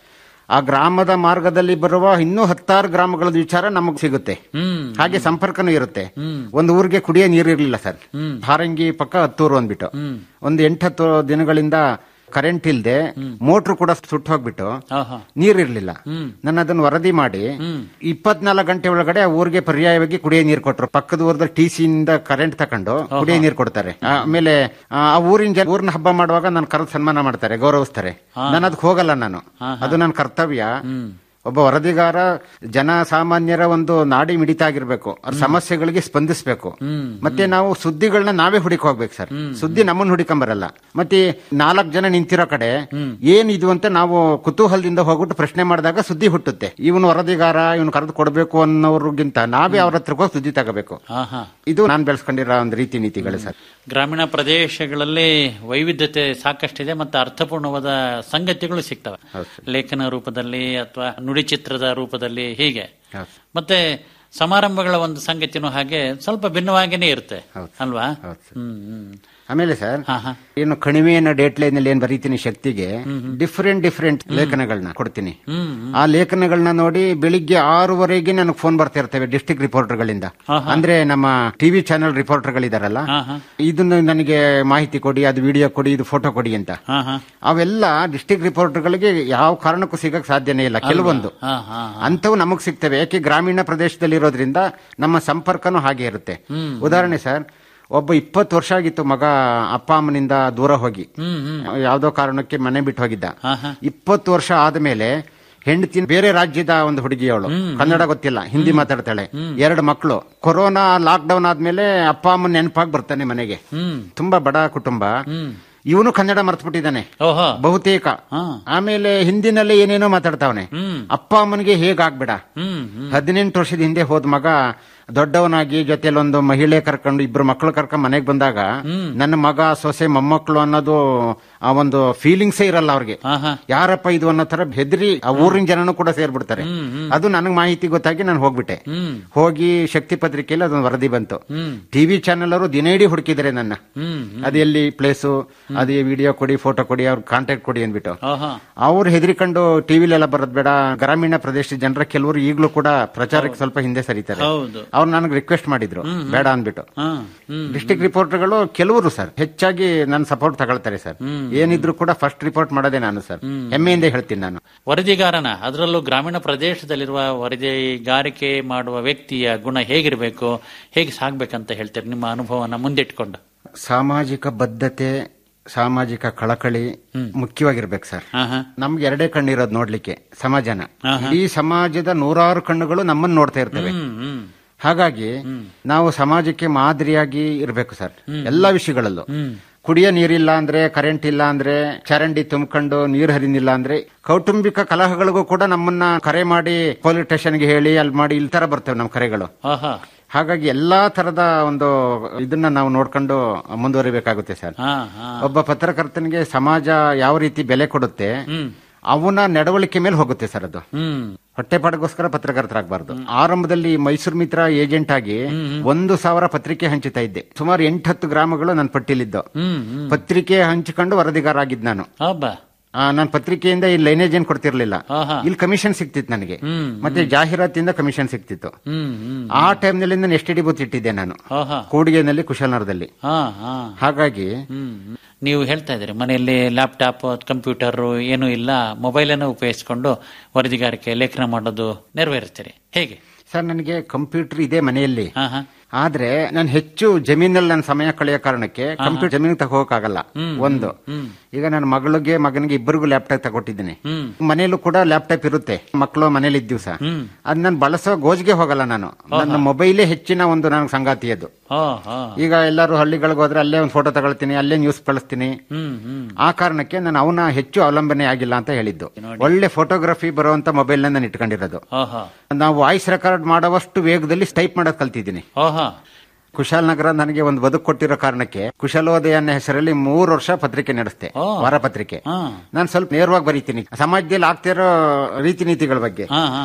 D: ಆ ಗ್ರಾಮದ ಮಾರ್ಗದಲ್ಲಿ ಬರುವ ಇನ್ನೂ ಹತ್ತಾರು ಗ್ರಾಮಗಳ ವಿಚಾರ ನಮಗ್ ಸಿಗುತ್ತೆ
C: ಹ್ಮ್
D: ಹಾಗೆ ಸಂಪರ್ಕನೂ ಇರುತ್ತೆ ಒಂದು ಊರಿಗೆ ಕುಡಿಯೋ ನೀರು ಇರಲಿಲ್ಲ ಸರ್ ಹಾರಂಗಿ ಪಕ್ಕ ಹತ್ತೂರು ಅಂದ್ಬಿಟ್ಟು ಒಂದು ಎಂಟತ್ತು ದಿನಗಳಿಂದ ಕರೆಂಟ್ ಇಲ್ದೆ ಮೋಟ್ರು ಕೂಡ ಸುಟ್ಟು ಹೋಗ್ಬಿಟ್ಟು
C: ಆಹಾ.
D: ನೀರಿರ್ಲಿಲ್ಲ ನಾನು ಅದನ್ನ ವರದಿ ಮಾಡಿ ಇಪ್ಪತ್ನಾಲ್ಕು ಗಂಟೆ ಒಳಗಡೆ ಆ ಊರಿಗೆ ಪರ್ಯಾಯವಾಗಿ ಕುಡಿಯೋ ನೀರು ಕೊಟ್ರು ಪಕ್ಕದ ಊರದ ಟಿ ಇಂದ ಕರೆಂಟ್ ತಕೊಂಡು ಕುಡಿಯೋ ನೀರು ಕೊಡ್ತಾರೆ ಆಮೇಲೆ ಆ ಊರಿನ ಜನ ಊರಿನ ಹಬ್ಬ ಮಾಡುವಾಗ ನಾನು ಕರೆದು ಸನ್ಮಾನ ಮಾಡ್ತಾರೆ ಗೌರವಿಸ್ತಾರೆ ನಾನು ಅದಕ್ಕೆ ಹೋಗಲ್ಲ ನಾನು ಅದು ನನ್ನ ಕರ್ತವ್ಯ ಒಬ್ಬ ವರದಿಗಾರ ಜನ ಸಾಮಾನ್ಯರ ಒಂದು ನಾಡಿ ಮಿಡಿತ ಆಗಿರ್ಬೇಕು ಅವ್ರ ಸಮಸ್ಯೆಗಳಿಗೆ ಸ್ಪಂದಿಸಬೇಕು ಮತ್ತೆ ನಾವು ಸುದ್ದಿಗಳನ್ನ ನಾವೇ ಹುಡುಕ್ ಹೋಗ್ಬೇಕು ಸರ್ ಸುದ್ದಿ ನಮ್ಮನ್ನ ಹುಡುಕೊಂಬರಲ್ಲ ಮತ್ತೆ ನಾಲ್ಕು ಜನ ನಿಂತಿರೋ ಕಡೆ ಏನ್ ಇದು ಅಂತ ನಾವು ಕುತೂಹಲದಿಂದ ಹೋಗ್ಬಿಟ್ಟು ಪ್ರಶ್ನೆ ಮಾಡಿದಾಗ ಸುದ್ದಿ ಹುಟ್ಟುತ್ತೆ ಇವನು ವರದಿಗಾರ ಇವನು ಕರೆದು ಕೊಡಬೇಕು ಅನ್ನೋರ್ಗಿಂತ ನಾವೇ ಅವ್ರ ಹತ್ರ ಹೋಗಿ ಸುದ್ದಿ ತಗೋಬೇಕು
C: ಆಹಾ
D: ಇದು ನಾನು ಬೆಳೆಸ್ಕೊಂಡಿರೋ ಒಂದು ರೀತಿ ನೀತಿಗಳು ಸರ್
C: ಗ್ರಾಮೀಣ ಪ್ರದೇಶಗಳಲ್ಲಿ ವೈವಿಧ್ಯತೆ ಸಾಕಷ್ಟಿದೆ ಮತ್ತು ಅರ್ಥಪೂರ್ಣವಾದ ಸಂಗತಿಗಳು ಸಿಗ್ತವೆ ಲೇಖನ ರೂಪದಲ್ಲಿ ಅಥವಾ ನುಡಿ ಚಿತ್ರದ ರೂಪದಲ್ಲಿ ಹೀಗೆ
D: ಹೌದು.
C: ಮತ್ತೆ ಸಮಾರಂಭಗಳ ಒಂದು ಸಂಗತಿನೂ ಹಾಗೆ ಸ್ವಲ್ಪ ಭಿನ್ನವಾಗಿನೇ ಇರುತ್ತೆ
D: ಹೌದು.
C: ಅಲ್ವಾ
D: ಹೌದು ಸರ್.
C: ಹ್ಮ್ ಹ್ಮ್
D: ಆಮೇಲೆ ಸರ್
C: ಹಾ ಹಾ
D: ಏನು ಕಣಿವೆ ಅನ್ನೋ ಡೇಟ್ ಲೈನ್ ಅಲ್ಲಿ ಏನ್ ಬರೀತೀನಿ ಶಕ್ತಿಗೆ ಡಿಫ್ರೆಂಟ್ ಡಿಫ್ರೆಂಟ್ ಲೇಖನಗಳನ್ನ ಕೊಡ್ತೀನಿ
C: ಹ್ಮ್
D: ಆ ಲೇಖನಗಳನ್ನ ನೋಡಿ ಬೆಳಿಗ್ಗೆ ಆರೂವರೆಗೆ ನನಗೆ ಫೋನ್ ಬರ್ತಾ ಇರ್ತವೆ ಡಿಸ್ಟಿಕ್ ರಿಪೋರ್ಟರ್ಗಳಿಂದ ಅಂದ್ರೆ ನಮ್ಮ ಟಿವಿ ಚಾನೆಲ್ ರಿಪೋರ್ಟರ್ಗಳಿದಾರಲ್ಲ
C: ಹಾ ಹಾ
D: ಇದನ್ನ ನನಗೆ ಮಾಹಿತಿ ಕೊಡಿ ಅದು ವಿಡಿಯೋ ಕೊಡಿ ಇದು ಫೋಟೋ ಕೊಡಿ ಅಂತ
C: ಹಾ ಹಾ
D: ಅವೆಲ್ಲ ಡಿಸ್ಟಿಕ್ ರಿಪೋರ್ಟರ್ಗಳಿಗೆ ಯಾವ ಕಾರಣಕ್ಕೂ ಸಿಗಕ್ ಸಾಧ್ಯನೇ ಇಲ್ಲ ಕೆಲವೊಂದು
C: ಹಾ ಹಾ
D: ಅಂತವು ನಮಗ್ ಸಿಗ್ತವೆ ಯಾಕೆ ಗ್ರಾಮೀಣ ಪ್ರದೇಶದಲ್ಲಿ ಇರೋದ್ರಿಂದ ನಮ್ಮ ಸಂಪರ್ಕನೂ ಹಾಗೆ ಇರುತ್ತೆ ಉದಾಹರಣೆ ಸರ್ ಒಬ್ಬ ಇಪ್ಪತ್ತು ವರ್ಷ ಆಗಿತ್ತು ಮಗ ಅಪ್ಪ ಅಮ್ಮನಿಂದ ದೂರ ಹೋಗಿ
C: ಹ್ಮ್ ಹ್ಮ್
D: ಯಾವ್ದೋ ಕಾರಣಕ್ಕೆ ಮನೆ ಬಿಟ್ಟು ಹೋಗಿದ್ದ
C: ಹಾ ಹಾ
D: ಇಪ್ಪತ್ತು ವರ್ಷ ಆದ್ಮೇಲೆ ಹೆಂಡತಿ ಬೇರೆ ರಾಜ್ಯದ ಒಂದು ಹುಡುಗಿಯವಳು ಕನ್ನಡ ಗೊತ್ತಿಲ್ಲ ಹಿಂದಿ ಮಾತಾಡ್ತಾಳೆ ಎರಡು ಮಕ್ಕಳು ಕೊರೋನಾ ಲಾಕ್ ಡೌನ್ ಆದ್ಮೇಲೆ ಅಪ್ಪ ಅಮ್ಮನ ನೆನಪಾಗಿ ಬರ್ತಾನೆ ಮನೆಗೆ
C: ಹ್ಮ್
D: ತುಂಬಾ ಬಡ ಕುಟುಂಬ
C: ಹ್ಮ್
D: ಇವನು ಕನ್ನಡ ಮರ್ತ್ಬಿಟ್ಟಿದ್ದಾನೆ
C: ಓಹೋ
D: ಬಹುತೇಕ
C: ಹಾ
D: ಆಮೇಲೆ ಹಿಂದಿನಲ್ಲೇ ಏನೇನೋ ಮಾತಾಡ್ತಾವನೆ
C: ಹ್ಮ್
D: ಅಪ್ಪ ಅಮ್ಮನಿಗೆ ಹೇಗಾಗ್ಬೇಡ
C: ಹ್ಮ್ ಹ್ಮ್
D: ಹದಿನೆಂಟು ವರ್ಷದ ಹಿಂದೆ ಹೋದ ಮಗ ದೊಡ್ಡವನಾಗಿ ಜೊತೆಲಿ ಒಂದು ಮಹಿಳೆ ಕರ್ಕೊಂಡು ಇಬ್ರು ಮಕ್ಕಳು ಕರ್ಕೊಂಡು ಮನೆಗೆ ಬಂದಾಗ ನನ್ನ ಮಗ ಸೊಸೆ ಮೊಮ್ಮಕ್ಕಳು ಅನ್ನೋದು ಆ ಒಂದು ಫೀಲಿಂಗ್ಸೇ ಇರಲ್ಲ ಅವ್ರಿಗೆ
C: ಹಾ ಹಾ
D: ಯಾರಪ್ಪ ಇದು ಅನ್ನೋ ತರ ಹೆದರಿ ಆ ಊರಿನ ಜನನು ಕೂಡ ಸೇರ್ಬಿಡ್ತಾರೆ ಅದು ನನಗೆ ಮಾಹಿತಿ ಗೊತ್ತಾಗಿ ನಾನು ಹೋಗ್ಬಿಟ್ಟೆ
C: ಹ್ಮ್
D: ಹೋಗಿ ಶಕ್ತಿ ಪತ್ರಿಕೆಯಲ್ಲಿ ಅದೊಂದು ವರದಿ ಬಂತು
C: ಹ್ಮ್
D: ಟಿವಿ ಚಾನೆಲ್ ಅವರು ದಿನ ಇಡೀ ಹುಡುಕಿದ್ದಾರೆ ನನ್ನ
C: ಹ್ಮ್
D: ಅದು ಎಲ್ಲಿ ಪ್ಲೇಸು ಅದು ವಿಡಿಯೋ ಕೊಡಿ ಫೋಟೋ ಕೊಡಿ ಅವ್ರ ಕಾಂಟ್ಯಾಕ್ಟ್ ಕೊಡಿ ಅಂದ್ಬಿಟ್ಟು
C: ಓಹೋ
D: ಅವ್ರು ಹೆದರಿಕೊಂಡು ಟಿವಿಲೆಲ್ಲ ಬರೋದ್ ಬೇಡ ಗ್ರಾಮೀಣ ಪ್ರದೇಶದ ಜನರ ಕೆಲವರು ಈಗಲೂ ಕೂಡ ಪ್ರಚಾರಕ್ಕೆ ಸ್ವಲ್ಪ ಹಿಂದೆ ಸರಿತಾರೆ
C: ಹೌದು
D: ಅವ್ರು ನನಗೆ ರಿಕ್ವೆಸ್ಟ್ ಮಾಡಿದ್ರು ಬೇಡ ಅಂದ್ಬಿಟ್ಟು
C: ಹಾ ಹ್ಮ್
D: ಡಿಸ್ಟಿಕ್ ರಿಪೋರ್ಟರ್ಗಳು ಕೆಲವರು ಸರ್ ಹೆಚ್ಚಾಗಿ ನನ್ನ ಸಪೋರ್ಟ್ ತಗೊಳ್ತಾರೆ ಸರ್ ಏನಿದ್ರು ಕೂಡ ಫಸ್ಟ್ ರಿಪೋರ್ಟ್ ಮಾಡೋದೇ ನಾನು ಸರ್ ಹೆಮ್ಮೆಯಿಂದ ಹೇಳ್ತೀನಿ ನಾನು
C: ವರದಿಗಾರನ ಅದರಲ್ಲೂ ಗ್ರಾಮೀಣ ಪ್ರದೇಶದಲ್ಲಿರುವ ವರದಿಗಾರಿಕೆ ಮಾಡುವ ವ್ಯಕ್ತಿಯ ಗುಣ ಹೇಗಿರಬೇಕು ಹೇಗೆ ಸಾಗ್ಬೇಕಂತ ಹೇಳ್ತೀರಿ ನಿಮ್ಮ ಅನುಭವನ ಮುಂದಿಟ್ಕೊಂಡು
D: ಸಾಮಾಜಿಕ ಬದ್ಧತೆ ಸಾಮಾಜಿಕ ಕಳಕಳಿ ಮುಖ್ಯವಾಗಿರ್ಬೇಕು ಸರ್
C: ಹಾ ಹಾ
D: ನಮ್ಗೆ ಎರಡೇ ಕಣ್ಣಿರೋದು ನೋಡ್ಲಿಕ್ಕೆ ಸಮಾಜನ ಈ ಸಮಾಜದ ನೂರಾರು ಕಣ್ಣುಗಳು ನಮ್ಮನ್ನ ನೋಡ್ತಾ ಇರ್ತವೆ
C: ಹ್ಮ್ ಹ್ಮ್
D: ಹಾಗಾಗಿ ನಾವು ಸಮಾಜಕ್ಕೆ ಮಾದರಿಯಾಗಿ ಇರಬೇಕು ಸರ್ ಎಲ್ಲಾ ವಿಷಯಗಳಲ್ಲೂ ಕುಡಿಯೋ ನೀರಿಲ್ಲ ಅಂದ್ರೆ ಕರೆಂಟ್ ಇಲ್ಲ ಅಂದ್ರೆ ಚರಂಡಿ ತುಂಬಿಕೊಂಡು ನೀರು ಹರಿನಿಲ್ಲ ಅಂದ್ರೆ ಕೌಟುಂಬಿಕ ಕಲಹಗಳಿಗೂ ಕೂಡ ನಮ್ಮನ್ನ ಕರೆ ಮಾಡಿ ಪೊಲೀಸ್ ಸ್ಟೇಷನ್ಗೆ ಹೇಳಿ ಅಲ್ಲಿ ಮಾಡಿ ಇಲ್ಲಿ ತರ ಬರ್ತೇವೆ ನಮ್ಮ ಕರೆಗಳು
C: ಆಹಾ
D: ಹಾಗಾಗಿ ಎಲ್ಲಾ ತರದ ಒಂದು ಇದನ್ನ ನಾವು ನೋಡ್ಕೊಂಡು ಮುಂದುವರಿಬೇಕಾಗುತ್ತೆ ಸರ್
C: ಹಾ ಹಾ
D: ಒಬ್ಬ ಪತ್ರಕರ್ತನಿಗೆ ಸಮಾಜ ಯಾವ ರೀತಿ ಬೆಲೆ ಕೊಡುತ್ತೆ
C: ಹ್ಮ್
D: ಅವನ ನಡವಳಿಕೆ ಮೇಲೆ ಹೋಗುತ್ತೆ ಸರ್ ಅದು
C: ಹ್ಮ್
D: ಹೊಟ್ಟೆಪಾಡಿಗೋಸ್ಕರ ಪತ್ರಕರ್ತರಾಗಬಾರ್ದು ಆರಂಭದಲ್ಲಿ ಮೈಸೂರು ಮಿತ್ರ ಏಜೆಂಟ್ ಆಗಿ ಒಂದು ಸಾವಿರ ಪತ್ರಿಕೆ ಹಂಚುತ್ತಾ ಇದ್ದೆ ಸುಮಾರು ಎಂಟತ್ತು ಗ್ರಾಮಗಳು ನನ್ನ ಪಟ್ಟಿಲಿದ್ದು
C: ಹ್ಮ್ ಹ್ಮ್
D: ಪತ್ರಿಕೆ ಹಂಚಿಕೊಂಡು ವರದಿಗಾರ ಆಗಿದ್ದು ನಾನು
C: ಹಬ್ಬ
D: ನಾನು ಪತ್ರಿಕೆಯಿಂದ ಈ ಲೈನೇಜ್ ಏನ್ ಕೊಡ್ತಿರ್ಲಿಲ್ಲ
C: ಆಹಾ
D: ಇಲ್ಲಿ ಕಮಿಷನ್ ಸಿಕ್ತಿತ್ತು ನನಗೆ
C: ಹ್ಮ್
D: ಮತ್ತೆ ಜಾಹೀರಾತಿಂದ ಕಮಿಷನ್ ಸಿಕ್ತಿತ್ತು
C: ಹ್ಮ್ ಹ್ಮ್
D: ಆ ಟೈಮ್ನಲ್ಲಿ ನಾನು ಎಸ್ ಟಿ ಡಿ ಬೂತ್ ಇಟ್ಟಿದ್ದೆ ನಾನು
C: ಆಹಾ
D: ಕೂಡಿಗೆನಲ್ಲಿ ಕುಶಾಲನಗರದಲ್ಲಿ
C: ಹಾ ಹಾ
D: ಹಾಗಾಗಿ
C: ಹ್ಮ್ ನೀವು ಹೇಳ್ತಾ ಇದ್ದೀರಿ ಮನೆಯಲ್ಲಿ ಲ್ಯಾಪ್ಟಾಪ್ ಕಂಪ್ಯೂಟರ್ ಏನೂ ಇಲ್ಲ ಮೊಬೈಲ್ ಅನ್ನು ಉಪಯೋಗಿಸಿಕೊಂಡು ವರದಿಗಾರಿಕೆ ಲೇಖನ ಮಾಡೋದು ನೆರವೇರಿಸ್ತೀರಿ ಹೇಗೆ
D: ಸರ್ ನನಗೆ ಕಂಪ್ಯೂಟರ್ ಇದೆ ಮನೆಯಲ್ಲಿ
C: ಹಾ ಹಾ
D: ಆದ್ರೆ ನಾನು ಹೆಚ್ಚು ಜಮೀನಲ್ಲಿ ನನ್ನ ಸಮಯ ಕಳೆಯೋ ಕಾರಣಕ್ಕೆ ಕಂಪ್ಯೂಟರ್ ಜಮೀನಿಗೆ ತಗೋಕಾಗಲ್ಲ ಒಂದು ಈಗ ನನ್ನ ಮಗಳಿಗೆ ಮಗನಿಗೆ ಇಬ್ಬರಿಗೂ ಲ್ಯಾಪ್ಟಾಪ್ ತಗೊಟ್ಟಿದ್ದೀನಿ
C: ಹ್ಮ್
D: ಮನೇಲೂ ಕೂಡ ಲ್ಯಾಪ್ಟಾಪ್ ಇರುತ್ತೆ ಮಕ್ಕಳು ಮನೇಲಿ ಇದ್ದೀವಿ ಸರ್
C: ಹ್ಮ್
D: ಅದ್ ನಾನು ಬಳಸೋ ಗೋಜ್ಗೆ ಹೋಗಲ್ಲ ನಾನು ನನ್ನ ಮೊಬೈಲೇ ಹೆಚ್ಚಿನ ಒಂದು ನನಗೆ ಸಂಗಾತಿ ಅದು
C: ಹಾ ಹಾ
D: ಈಗ ಎಲ್ಲರೂ ಹಳ್ಳಿಗಳಿಗೆ ಹೋದ್ರೆ ಅಲ್ಲೇ ಒಂದು ಫೋಟೋ ತಗೊಳ್ತೀನಿ ಅಲ್ಲೇ ನ್ಯೂಸ್ ಕಳಿಸ್ತೀನಿ
C: ಹ್ಮ್ ಹ್ಮ್
D: ಆ ಕಾರಣಕ್ಕೆ ನಾನು ಅವನ ಹೆಚ್ಚು ಅವಲಂಬನೆ ಆಗಿಲ್ಲ ಅಂತ ಹೇಳಿದ್ದು ಒಳ್ಳೆ ಫೋಟೋಗ್ರಫಿ ಬರುವಂತ ಮೊಬೈಲ್ ನಾನು ಇಟ್ಕೊಂಡಿರೋದು
C: ಆಹಾ
D: ನಾವು ವಾಯ್ಸ್ ರೆಕಾರ್ಡ್ ಮಾಡೋವಷ್ಟು ವೇಗದಲ್ಲಿ ಟೈಪ್ ಮಾಡೋದು ಕಲ್ತಿದ್ದೀನಿ
C: ಆಹಾ
D: ಕುಶಾಲನಗರ ನನಗೆ ಒಂದು ಬದುಕು ಕೊಟ್ಟಿರೋ ಕಾರಣಕ್ಕೆ ಕುಶಲೋದಯ ಅನ್ನೋ ಹೆಸರಲ್ಲಿ ಮೂರು ವರ್ಷ ಪತ್ರಿಕೆ ನಡೆಸ್ತೆ
C: ಓ.
D: ವಾರ ಪತ್ರಿಕೆ
C: ಹಾ
D: ನಾನು ಸ್ವಲ್ಪ ನೇರವಾಗಿ ಬರೀತೀನಿ ಸಮಾಜದಲ್ಲಿ ಆಗ್ತಿರೋ ರೀತಿ ನೀತಿಗಳ ಬಗ್ಗೆ
C: ಹಾ ಹಾ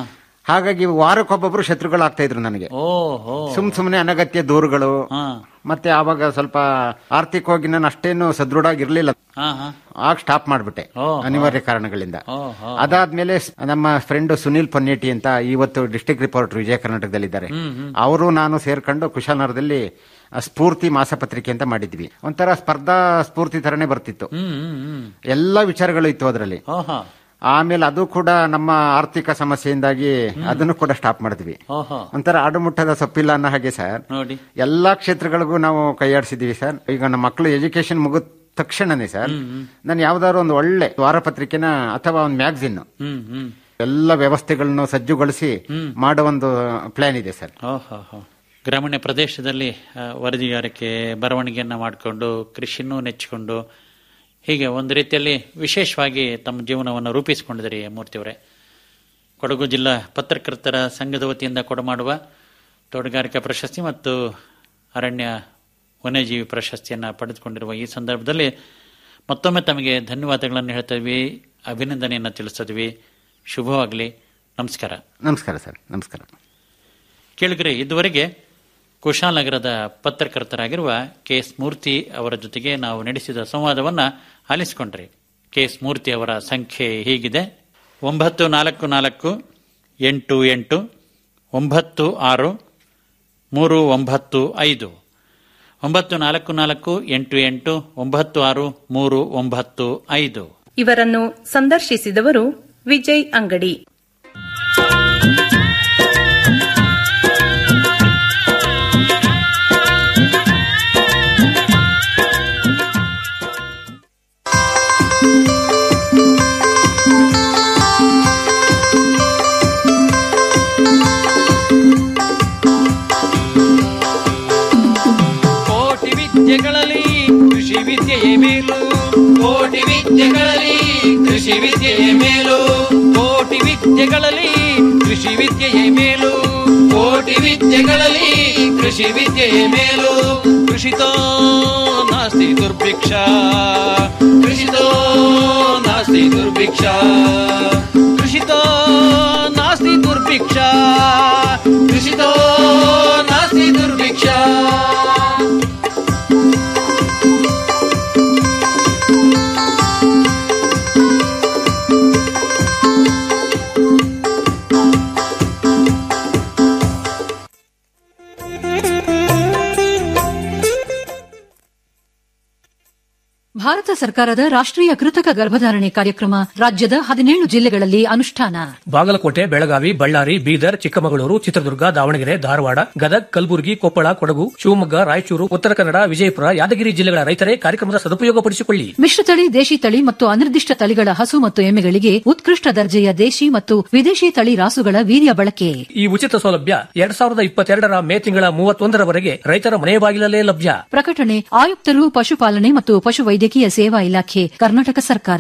D: ಹಾಗಾಗಿ ವಾರಕ್ಕೊಬ್ಬೊಬ್ರು ಶತ್ರುಗಳಾಗ್ತಾ ಇದ್ರು ನನಗೆ
C: ಓಹೋ
D: ಸುಮ್ ಸುಮ್ನೆ ಅನಗತ್ಯ ದೂರುಗಳು
C: ಹಾ
D: ಮತ್ತೆ ಆವಾಗ ಸ್ವಲ್ಪ ಆರ್ಥಿಕವಾಗಿ ನಾನು ಅಷ್ಟೇನು ಸದೃಢ ಆಗಿರ್ಲಿಲ್ಲ
C: ಹಾ ಹಾ
D: ಆಗ ಸ್ಟಾಪ್ ಮಾಡ್ಬಿಟ್ಟೆ
C: ಓ,
D: ಅನಿವಾರ್ಯ ಕಾರಣಗಳಿಂದ
C: ಓಹೋ
D: ಅದಾದ್ಮೇಲೆ ಸ್- ನಮ್ಮ ಫ್ರೆಂಡ್ ಸುನಿಲ್ ಪನ್ನೇಟಿ ಅಂತ ಇವತ್ತು ಡಿಸ್ಟ್ರಿಕ್ಟ್ ರಿಪೋರ್ಟರ್ ವಿಜಯ ಕರ್ನಾಟಕದಲ್ಲಿದ್ದಾರೆ ಅವರು ನಾನು ಸೇರ್ಕೊಂಡು ಕುಶಾಲನಗರದಲ್ಲಿ ಆ, ಸ್ಫೂರ್ತಿ ಮಾಸಪತ್ರಿಕೆ ಅಂತ ಮಾಡಿದ್ವಿ ಒಂಥರ ಸ್ಪರ್ಧಾ ಸ್ಫೂರ್ತಿ ತರನೇ ಬರ್ತಿತ್ತು
C: ಹ್ಮ್ ಹ್ಮ್ ಹ್ಮ್
D: ಎಲ್ಲ ವಿಚಾರಗಳು ಇತ್ತು ಅದರಲ್ಲಿ
C: ಓಹೋ
D: ಆಮೇಲೆ ಅದು ಕೂಡ ನಮ್ಮ ಆರ್ಥಿಕ ಸಮಸ್ಯೆಯಿಂದಾಗಿ ಅದನ್ನು ಕೂಡ ಸ್ಟಾಪ್ ಮಾಡಿದ್ವಿ
C: ಓಹೋ
D: ಒಂಥರ ಆಡುಮುಟ್ಟದ ಸೊಪ್ಪಿಲ್ಲ ಅನ್ನೋ ಹಾಗೆ ಸರ್
C: ನೋಡಿ
D: ಎಲ್ಲಾ ಕ್ಷೇತ್ರಗಳಿಗೂ ನಾವು ಕೈಯಾಡಿಸಿದೀವಿ ಸರ್ ಈಗ ನಮ್ಮ ಮಕ್ಕಳು ಎಜುಕೇಶನ್ ಮುಗಿದ ತಕ್ಷಣನೇ ಸರ್ ನಾನು ಯಾವ್ದಾದ್ರು ಒಂದು ಒಳ್ಳೆ ವಾರಪತ್ರಿಕೆನ ಅಥವಾ ಒಂದು ಮ್ಯಾಗಝಿನ್
C: ಹ್ಮ್ ಹ್ಮ್
D: ಎಲ್ಲ ವ್ಯವಸ್ಥೆಗಳನ್ನು ಸಜ್ಜುಗೊಳಿಸಿ ಮಾಡೋ ಒಂದು ಪ್ಲಾನ್ ಇದೆ ಸರ್
C: ಓಹೋ ಹೋ ಗ್ರಾಮೀಣ ಪ್ರದೇಶದಲ್ಲಿ ಆ, ವರದಿಗಾರಿಕೆ ಬರವಣಿಗೆಯನ್ನ ಮಾಡಿಕೊಂಡು ಕೃಷಿನೂ ನೆಚ್ಚಿಕೊಂಡು ಹೀಗೆ ಒಂದು ರೀತಿಯಲ್ಲಿ ವಿಶೇಷವಾಗಿ ತಮ್ಮ ಜೀವನವನ್ನು ರೂಪಿಸಿಕೊಂಡಿದ್ದೀರಿ ಮೂರ್ತಿಯವರೇ ಕೊಡಗು ಜಿಲ್ಲಾ ಪತ್ರಕರ್ತರ ಸಂಘದ ವತಿಯಿಂದ ಕೊಡಮಾಡುವ ತೋಟಗಾರಿಕಾ ಪ್ರಶಸ್ತಿ ಮತ್ತು ಅರಣ್ಯ ವನ್ಯಜೀವಿ ಪ್ರಶಸ್ತಿಯನ್ನು ಪಡೆದುಕೊಂಡಿರುವ ಈ ಸಂದರ್ಭದಲ್ಲಿ ಮತ್ತೊಮ್ಮೆ ತಮಗೆ ಧನ್ಯವಾದಗಳನ್ನು ಹೇಳ್ತಾ ಇದ್ವಿ ಅಭಿನಂದನೆಯನ್ನು ತಿಳಿಸ್ತಿದ್ವಿ ಶುಭವಾಗಲಿ ನಮಸ್ಕಾರ
D: ನಮಸ್ಕಾರ ಸರ್ ನಮಸ್ಕಾರ
C: ಕೇಳಿದ್ರೆ ಇದುವರೆಗೆ ಕುಶಾಲನಗರದ ಪತ್ರಕರ್ತರಾಗಿರುವ ಕೆ ಎಸ್ ಮೂರ್ತಿ ಅವರ ಜೊತೆಗೆ ನಾವು ನಡೆಸಿದ ಸಂವಾದವನ್ನ ಆಲಿಸಿಕೊಂಡ್ರಿ ಕೆ ಎಸ್ ಮೂರ್ತಿ ಅವರ ಸಂಖ್ಯೆ ಹೀಗಿದೆ ಒಂಬತ್ತು ನಾಲ್ಕು ನಾಲ್ಕು ಎಂಟು ಎಂಟು ಒಂಬತ್ತು ಆರು ಮೂರು ಒಂಬತ್ತು ಐದು ಒಂಬತ್ತು ನಾಲ್ಕು ನಾಲ್ಕು ಎಂಟು ಎಂಟು ಒಂಬತ್ತು ಆರು ಮೂರು ಒಂಬತ್ತು ಐದು
E: ಇವರನ್ನು ಸಂದರ್ಶಿಸಿದವರು ವಿಜಯ್ ಅಂಗಡಿ
F: ಕೋಟಿ ವಿದ್ಯೆಗಳಲ್ಲಿ ಕೃಷಿ ವಿದ್ಯೆಯೇ ಮೇಲು ಕೋಟಿ ವಿದ್ಯೆಗಳಲ್ಲಿ ಕೃಷಿ ವಿದ್ಯೆಯೇ ಮೇಲು ಕೋಟಿ ವಿದ್ಯೆಗಳಲ್ಲಿ ಕೃಷಿ ವಿದ್ಯೆಯೇ ಮೇಲು ಕೋಟಿ ವಿದ್ಯೆಗಳಲ್ಲಿ ಕೃಷಿ ವಿದ್ಯೆಯೇ ಮೇಲು ಕೃಷಿತೋ ನಾಸ್ತಿ ದುರ್ಭಿಕ್ಷ ಕೃಷಿತೋ ನಾಸ್ತಿ ದುರ್ಭಿಕ್ಷ ಕೃಷಿತೋ ನಾಸ್ತಿ ದುರ್ಭಿಕ್ಷ ಕೃಷಿತೋ ನಾಸ್ತಿ ದುರ್ಭಿಕ್ಷ
G: ಭಾರತ ಸರ್ಕಾರದ ರಾಷ್ಟ್ರೀಯ ಕೃತಕ ಗರ್ಭಧಾರಣೆ ಕಾರ್ಯಕ್ರಮ ರಾಜ್ಯದ ಹದಿನೇಳು ಜಿಲ್ಲೆಗಳಲ್ಲಿ ಅನುಷ್ಠಾನ
H: ಬಾಗಲಕೋಟೆ ಬೆಳಗಾವಿ ಬಳ್ಳಾರಿ ಬೀದರ್ ಚಿಕ್ಕಮಗಳೂರು ಚಿತ್ರದುರ್ಗ ದಾವಣಗೆರೆ ಧಾರವಾಡ ಗದಗ್ ಕಲಬುರಗಿ ಕೊಪ್ಪಳ ಕೊಡಗು ಶಿವಮೊಗ್ಗ ರಾಯಚೂರು ಉತ್ತರ ಕನ್ನಡ ವಿಜಯಪುರ ಯಾದಗಿರಿ ಜಿಲ್ಲೆಗಳ ರೈತರೇ ಕಾರ್ಯಕ್ರಮದ ಸದುಪಯೋಗಪಡಿಸಿಕೊಳ್ಳಿ
G: ಮಿಶ್ರತಳಿ ದೇಶಿ ತಳಿ ಮತ್ತು ಅನಿರ್ದಿಷ್ಟ ತಳಿಗಳ ಹಸು ಮತ್ತು ಎಮ್ಮೆಗಳಿಗೆ ಉತ್ಕೃಷ್ಟ ದರ್ಜೆಯ ದೇಶಿ ಮತ್ತು ವಿದೇಶಿ ತಳಿ ರಾಸುಗಳ ವೀರ್ಯ ಬಳಕೆ
H: ಈ ಉಚಿತ ಸೌಲಭ್ಯ ಎರಡ್ ಸಾವಿರದ ಇಪ್ಪತ್ತೆರಡರ ಮೇ ತಿಂಗಳ ಮೂವತ್ತೊಂದರವರೆಗೆ ರೈತರ ಮನೆ ಬಾಗಿಲಲ್ಲೇ ಲಭ್ಯ
G: ಪ್ರಕಟಣೆ ಆಯುಕ್ತರು ಪಶುಪಾಲನೆ ಮತ್ತು ಪಶುವೈದ್ಯಕೀಯ ಸೇವಾ ಇಲಾಖೆ ಕರ್ನಾಟಕ ಸರ್ಕಾರ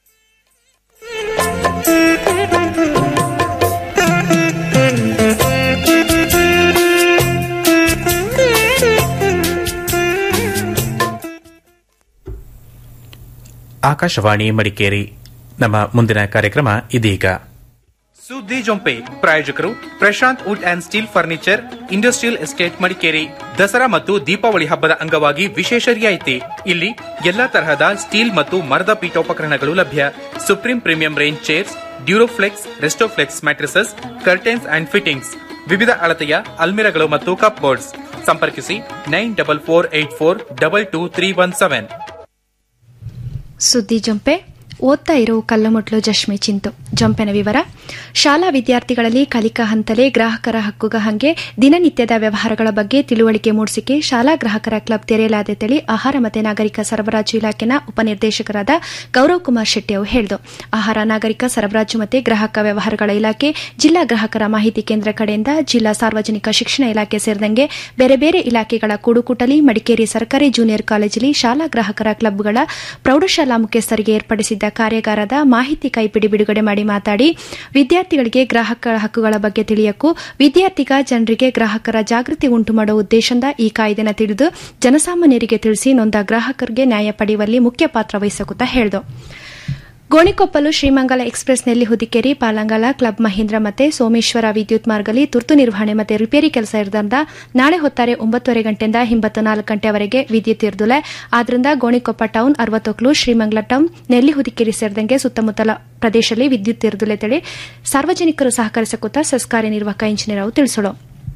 B: ಆಕಾಶವಾಣಿ ಮಡಿಕೇರಿ ನಮ್ಮ ಮುಂದಿನ ಕಾರ್ಯಕ್ರಮ ಇದೀಗ
I: ಸುದ್ದಿ ಜೊಂಪೆ ಪ್ರಾಯೋಜಕರು Prashant wood and steel furniture industrial estate Madikeri Dasara ಮತ್ತು ದೀಪಾವಳಿ ಹಬ್ಬದ ಅಂಗವಾಗಿ ವಿಶೇಷ ರಿಯಾಯಿತಿ ಇಲ್ಲಿ ಎಲ್ಲಾ ತರಹದ ಸ್ಟೀಲ್ ಮತ್ತು ಮರದ ಪೀಠೋಪಕರಣಗಳು ಲಭ್ಯ supreme premium range chairs Duroflex Restoflex mattresses curtains and fittings ವಿವಿಧ ಅಳತೆಯ ಅಲ್ಮಿರಗಳು ಮತ್ತು ಕಪ್ ಬೋರ್ಡ್ಸ್ ಸಂಪರ್ಕಿಸಿ nine double four eight four double two three one seven
J: ಸುದ್ದಿ ಜಂಪೆ ಓದ್ತಾ ಇರೋ ಕಲ್ಲುಮುಟ್ಲು ಜಶ್ಮಿ ಚಿಂತು ಜಂಪೆನ ವಿವರ ಶಾಲಾ ವಿದ್ಯಾರ್ಥಿಗಳಲ್ಲಿ ಕಲಿಕಾ ಹಂತಲೇ ಗ್ರಾಹಕರ ಹಕ್ಕುಗ ಹಂಗೆ ದಿನನಿತ್ಯದ ವ್ಯವಹಾರಗಳ ಬಗ್ಗೆ ತಿಳುವಳಿಕೆ ಮೂಡಿಸಿಕೆ ಶಾಲಾ ಗ್ರಾಹಕರ ಕ್ಲಬ್ ತೆರೆಯಲಾದೆ ತಿಳಿ ಆಹಾರ ಮತ್ತು ನಾಗರಿಕ ಸರಬರಾಜು ಇಲಾಖೆನ ಉಪನಿರ್ದೇಶಕರಾದ ಗೌರವ್ ಕುಮಾರ್ ಶೆಟ್ಟಿ ಅವರು ಹೇಳಿದರು ಆಹಾರ ನಾಗರಿಕ ಸರಬರಾಜು ಮತ್ತು ಗ್ರಾಹಕ ವ್ಯವಹಾರಗಳ ಇಲಾಖೆ ಜಿಲ್ಲಾ ಗ್ರಾಹಕರ ಮಾಹಿತಿ ಕೇಂದ್ರ ಕಡೆಯಿಂದ ಜಿಲ್ಲಾ ಸಾರ್ವಜನಿಕ ಶಿಕ್ಷಣ ಇಲಾಖೆ ಸೇರಿದಂಗೆ ಬೇರೆ ಬೇರೆ ಇಲಾಖೆಗಳ ಕೂಡುಕೂಟಲಿ ಮಡಿಕೇರಿ ಸರ್ಕಾರಿ ಜೂನಿಯರ್ ಕಾಲೇಜಲ್ಲಿ ಶಾಲಾ ಗ್ರಾಹಕರ ಕ್ಲಬ್ಗಳ ಪ್ರೌಢಶಾಲಾ ಮುಖ್ಯಸ್ಥರಿಗೆ ಏರ್ಪಡಿಸಿದ್ದ ಕಾರ್ಯಾಗಾರದ ಮಾಹಿತಿ ಕೈಪಿಡಿ ಬಿಡುಗಡೆ ಮಾಡಿ ಮಾತಾಡಿ ವಿದ್ಯಾರ್ಥಿಗಳಿಗೆ ಗ್ರಾಹಕರ ಹಕ್ಕುಗಳ ಬಗ್ಗೆ ತಿಳಿಯಕ್ಕೂ ವಿದ್ಯಾರ್ಥಿಗ ಜನರಿಗೆ ಗ್ರಾಹಕರ ಜಾಗೃತಿ ಉಂಟು ಮಾಡುವ ಉದ್ದೇಶದಿಂದ ಈ ಕಾಯ್ದೆನ ತಿಳಿದು ಜನಸಾಮಾನ್ಯರಿಗೆ ತಿಳಿಸಿ ನೊಂದ ಗ್ರಾಹಕರಿಗೆ ನ್ಯಾಯ ಪಡೆಯುವಲ್ಲಿ ಮುಖ್ಯ ಪಾತ್ರ ವಹಿಸಕುತ್ತಾ ಹೇಳಿದರು ಗೋಣಿಕೊಪ್ಪಲು ಶ್ರೀಮಂಗಲ ಎಕ್ಸ್ಪ್ರೆಸ್ನಲ್ಲಿ ಹುದಿಕೇರಿ ಪಾಲಂಗಲ ಕ್ಲಬ್ ಮಹೀಂದ್ರ ಮತ್ತೆ ಸೋಮೇಶ್ವರ ವಿದ್ಯುತ್ ಮಾರ್ಗದಲ್ಲಿ ತುರ್ತು ನಿರ್ವಹಣೆ ಮತ್ತು ರಿಪೇರಿ ಕೆಲಸ ಇರೋದ್ರಿಂದ ನಾಳೆ ಹೊತ್ತಾರೆ ಒಂಬತ್ತುವರೆ ಗಂಟೆಯಿಂದ ಹಿಂಬತ್ತು ನಾಲ್ಕು ಗಂಟೆವರೆಗೆ ವಿದ್ಯುತ್ ಇರುದಿಲ್ಲ ಆದ್ರಿಂದ Gonikoppa town Arvathokklu Srimangala town Nellihudikeri ಸೇರಿದಂಗೆ ಸುತ್ತಮುತ್ತಲ ಪ್ರದೇಶದಲ್ಲಿ ವಿದ್ಯುತ್ ಇರುದಿಲ್ಲ ತಿಳಿ ಸಾರ್ವಜನಿಕರು ಸಹಕರಿಸಕುತ್ತ ಸೆಸ್ ಕಾರ್ಯನಿರ್ವಾಹಕ ಇಂಜಿನಿಯರ್ ಅವರು ತಿಳಿಸಲು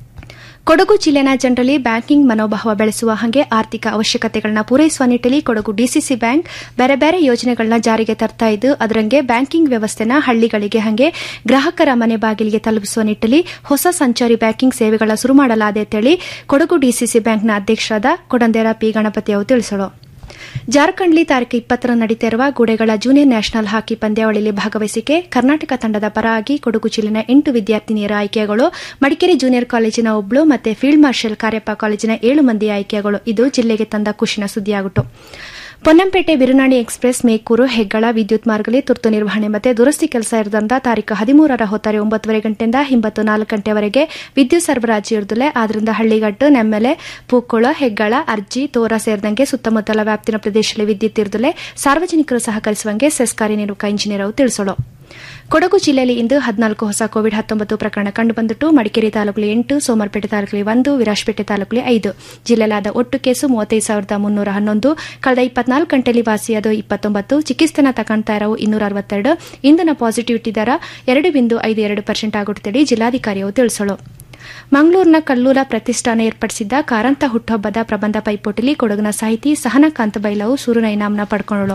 J: ಕೊಡಗು ಜಿಲ್ಲೆನ ಜನರಲ್ಲಿ ಬ್ಯಾಂಕಿಂಗ್ ಮನೋಭಾವ ಬೆಳೆಸುವ ಹಾಗೆ ಆರ್ಥಿಕ ಅವಶ್ಯಕತೆಗಳನ್ನ ಪೂರೈಸುವ ನಿಟ್ಟಲ್ಲಿ ಕೊಡಗು ಡಿಸಿಸಿ ಬ್ಯಾಂಕ್ ಬೇರೆ ಬೇರೆ ಯೋಜನೆಗಳನ್ನ ಜಾರಿಗೆ ತರ್ತಾ ಇದ್ದು ಅದರಂಗೆ ಬ್ಯಾಂಕಿಂಗ್ ವ್ಯವಸ್ಥೆನ ಹಳ್ಳಿಗಳಿಗೆ ಹಾಗೆ ಗ್ರಾಹಕರ ಮನೆ ಬಾಗಿಲಿಗೆ ತಲುಪಿಸುವ ನಿಟ್ಟಲ್ಲಿ ಹೊಸ ಸಂಚಾರಿ ಬ್ಯಾಂಕಿಂಗ್ ಸೇವೆಗಳ ಶುರು ಮಾಡಲಾದೆ ಅಂತೇಳಿ ಕೊಡಗು ಡಿಸಿಸಿ ಬ್ಯಾಂಕ್ನ ಅಧ್ಯಕ್ಷರಾದ ಕೊಡಂದೇರ ಪಿ ಗಣಪತಿ ಅವರು ತಿಳಿಸಲು ಜಾರ್ಖಂಡ್ಲಿ ತಾರೀಕು ಇಪ್ಪತ್ತರ ನಡೀತಿರುವ ಗುಡೆಗಳ ಜೂನಿಯರ್ ನ್ಯಾಷನಲ್ ಹಾಕಿ ಪಂದ್ಯಾವಳಿಯಲ್ಲಿ ಭಾಗವಹಿಸಿಕೆ ಕರ್ನಾಟಕ ತಂಡದ ಪರವಾಗಿ ಕೊಡಗು ಜಿಲ್ಲೆನ ಎಂಟು ವಿದ್ಯಾರ್ಥಿನಿಯರ ಆಯ್ಕೆಗಳು ಮಡಿಕೇರಿ ಜೂನಿಯರ್ ಕಾಲೇಜಿನ ಒಬ್ಳು ಮತ್ತೆ ಫೀಲ್ಡ್ ಮಾರ್ಷಲ್ ಕಾರ್ಯಪ್ಪ ಕಾಲೇಜಿನ ಏಳು ಮಂದಿ ಆಯ್ಕೆಗಳು ಇದು ಜಿಲ್ಲೆಗೆ ತಂದ ಖುಷಿನ ಸುದ್ದಿಯಾಗಿತ್ತು ಪೊನ್ನಂಪೇಟೆ ಬಿರುನಾಣಿ ಎಕ್ಸ್ಪ್ರೆಸ್ ಮೇಕೂರು ಹೆಗ್ಗಳ ವಿದ್ಯುತ್ ಮಾರ್ಗದಲ್ಲಿ ತುರ್ತು ನಿರ್ವಹಣೆ ಮತ್ತು ದುರಸ್ತಿ ಕೆಲಸ ಇರದಂತ ತಾರೀಕು ಹದಿಮೂರರ ಹೊತ್ತಾರೆ ಒಂಬತ್ತುವರೆ ಗಂಟೆಯಿಂದ ಹಿಂಬತ್ತು ನಾಲ್ಕು ಗಂಟೆವರೆಗೆ ವಿದ್ಯುತ್ ಸರಬರಾಜು ಇರುದಿಲ್ಲ ಆದ್ರಿಂದ ಹಳ್ಳಿಗಟ್ಟು ನೆಮ್ಮೆಲೆ ಪೂಕೋಳ ಹೆಗ್ಗಳ ಅರ್ಜಿ ತೋರ ಸೇರಿದಂಗೆ ಸುತ್ತಮುತ್ತಲ ವ್ಯಾಪ್ತಿನ ಪ್ರದೇಶದಲ್ಲಿ ವಿದ್ಯುತ್ ಇರುದಿಲ್ಲ ಸಾರ್ವಜನಿಕರು ಸಹಕರಿಸುವಂಗೆ ಸೆಸ್ ಕಾರ್ಯನಿರ್ವಾಹಕ ಇಂಜಿನಿಯರ್ ಅವರು ತಿಳಿಸಲು ಕೊಡಗು ಜಿಲ್ಲೆಯಲ್ಲಿ ಇಂದು ಹದಿನಾಲ್ಕು ಹೊಸ ಕೋವಿಡ್ ಹತ್ತೊಂಬತ್ತು ಪ್ರಕರಣ ಕಂಡುಬಂದಿಟ್ಟು ಮಡಿಕೇರಿ ತಾಲೂಕಲ್ಲಿ ಎಂಟು ಸೋಮವಾರಪೇಟೆ ತಾಲೂಕಲ್ಲಿ ಒಂದು ವಿರಾಜಪೇಟೆ ತಾಲೂಕಲ್ಲಿ ಐದು ಜಿಲ್ಲೆಲಾದ ಒಟ್ಟು ಕೇಸು ಮೂವತ್ತೈದು ಸಾವಿರದ ಮುನ್ನೂರ ಹನ್ನೊಂದು ಕಳೆದ ಇಪ್ಪತ್ನಾಲ್ಕು ಗಂಟೆಯಲ್ಲಿ ವಾಸಿಯಾದ ಇಪ್ಪತ್ತೊಂಬತ್ತು ಚಿಕಿತ್ಸೆನ ತಗೊಂತಾ ಇರೋ ಇನ್ನೂರ ಅರವತ್ತೆರಡು ಇಂದಿನ ಪಾಸಿಟಿವಿಟಿ ದರ ಎರಡು ಬಿಂದು ಐದು ಎರಡು ಪರ್ಸೆಂಟ್ ಆಗುತ್ತದೆ ಜಿಲ್ಲಾಧಿಕಾರಿಯು ತಿಳಿಸಲು ಮಂಗಳೂರಿನ ಕಲ್ಲೂಲ ಪ್ರತಿಷ್ಠಾನ ಏರ್ಪಡಿಸಿದ್ದ ಕಾರಂತ ಹುಟ್ಟುಹಬ್ಬದ ಪ್ರಬಂಧ ಪೈಪೋಟಿಲಿ ಕೊಡಗಿನ ಸಾಹಿತಿ ಸಹನಕಾಂತ ಬೈಲವು ಸೂರ್ಯನ ಇನಾಮನ ಪಡ್ಕೊಂಡಳು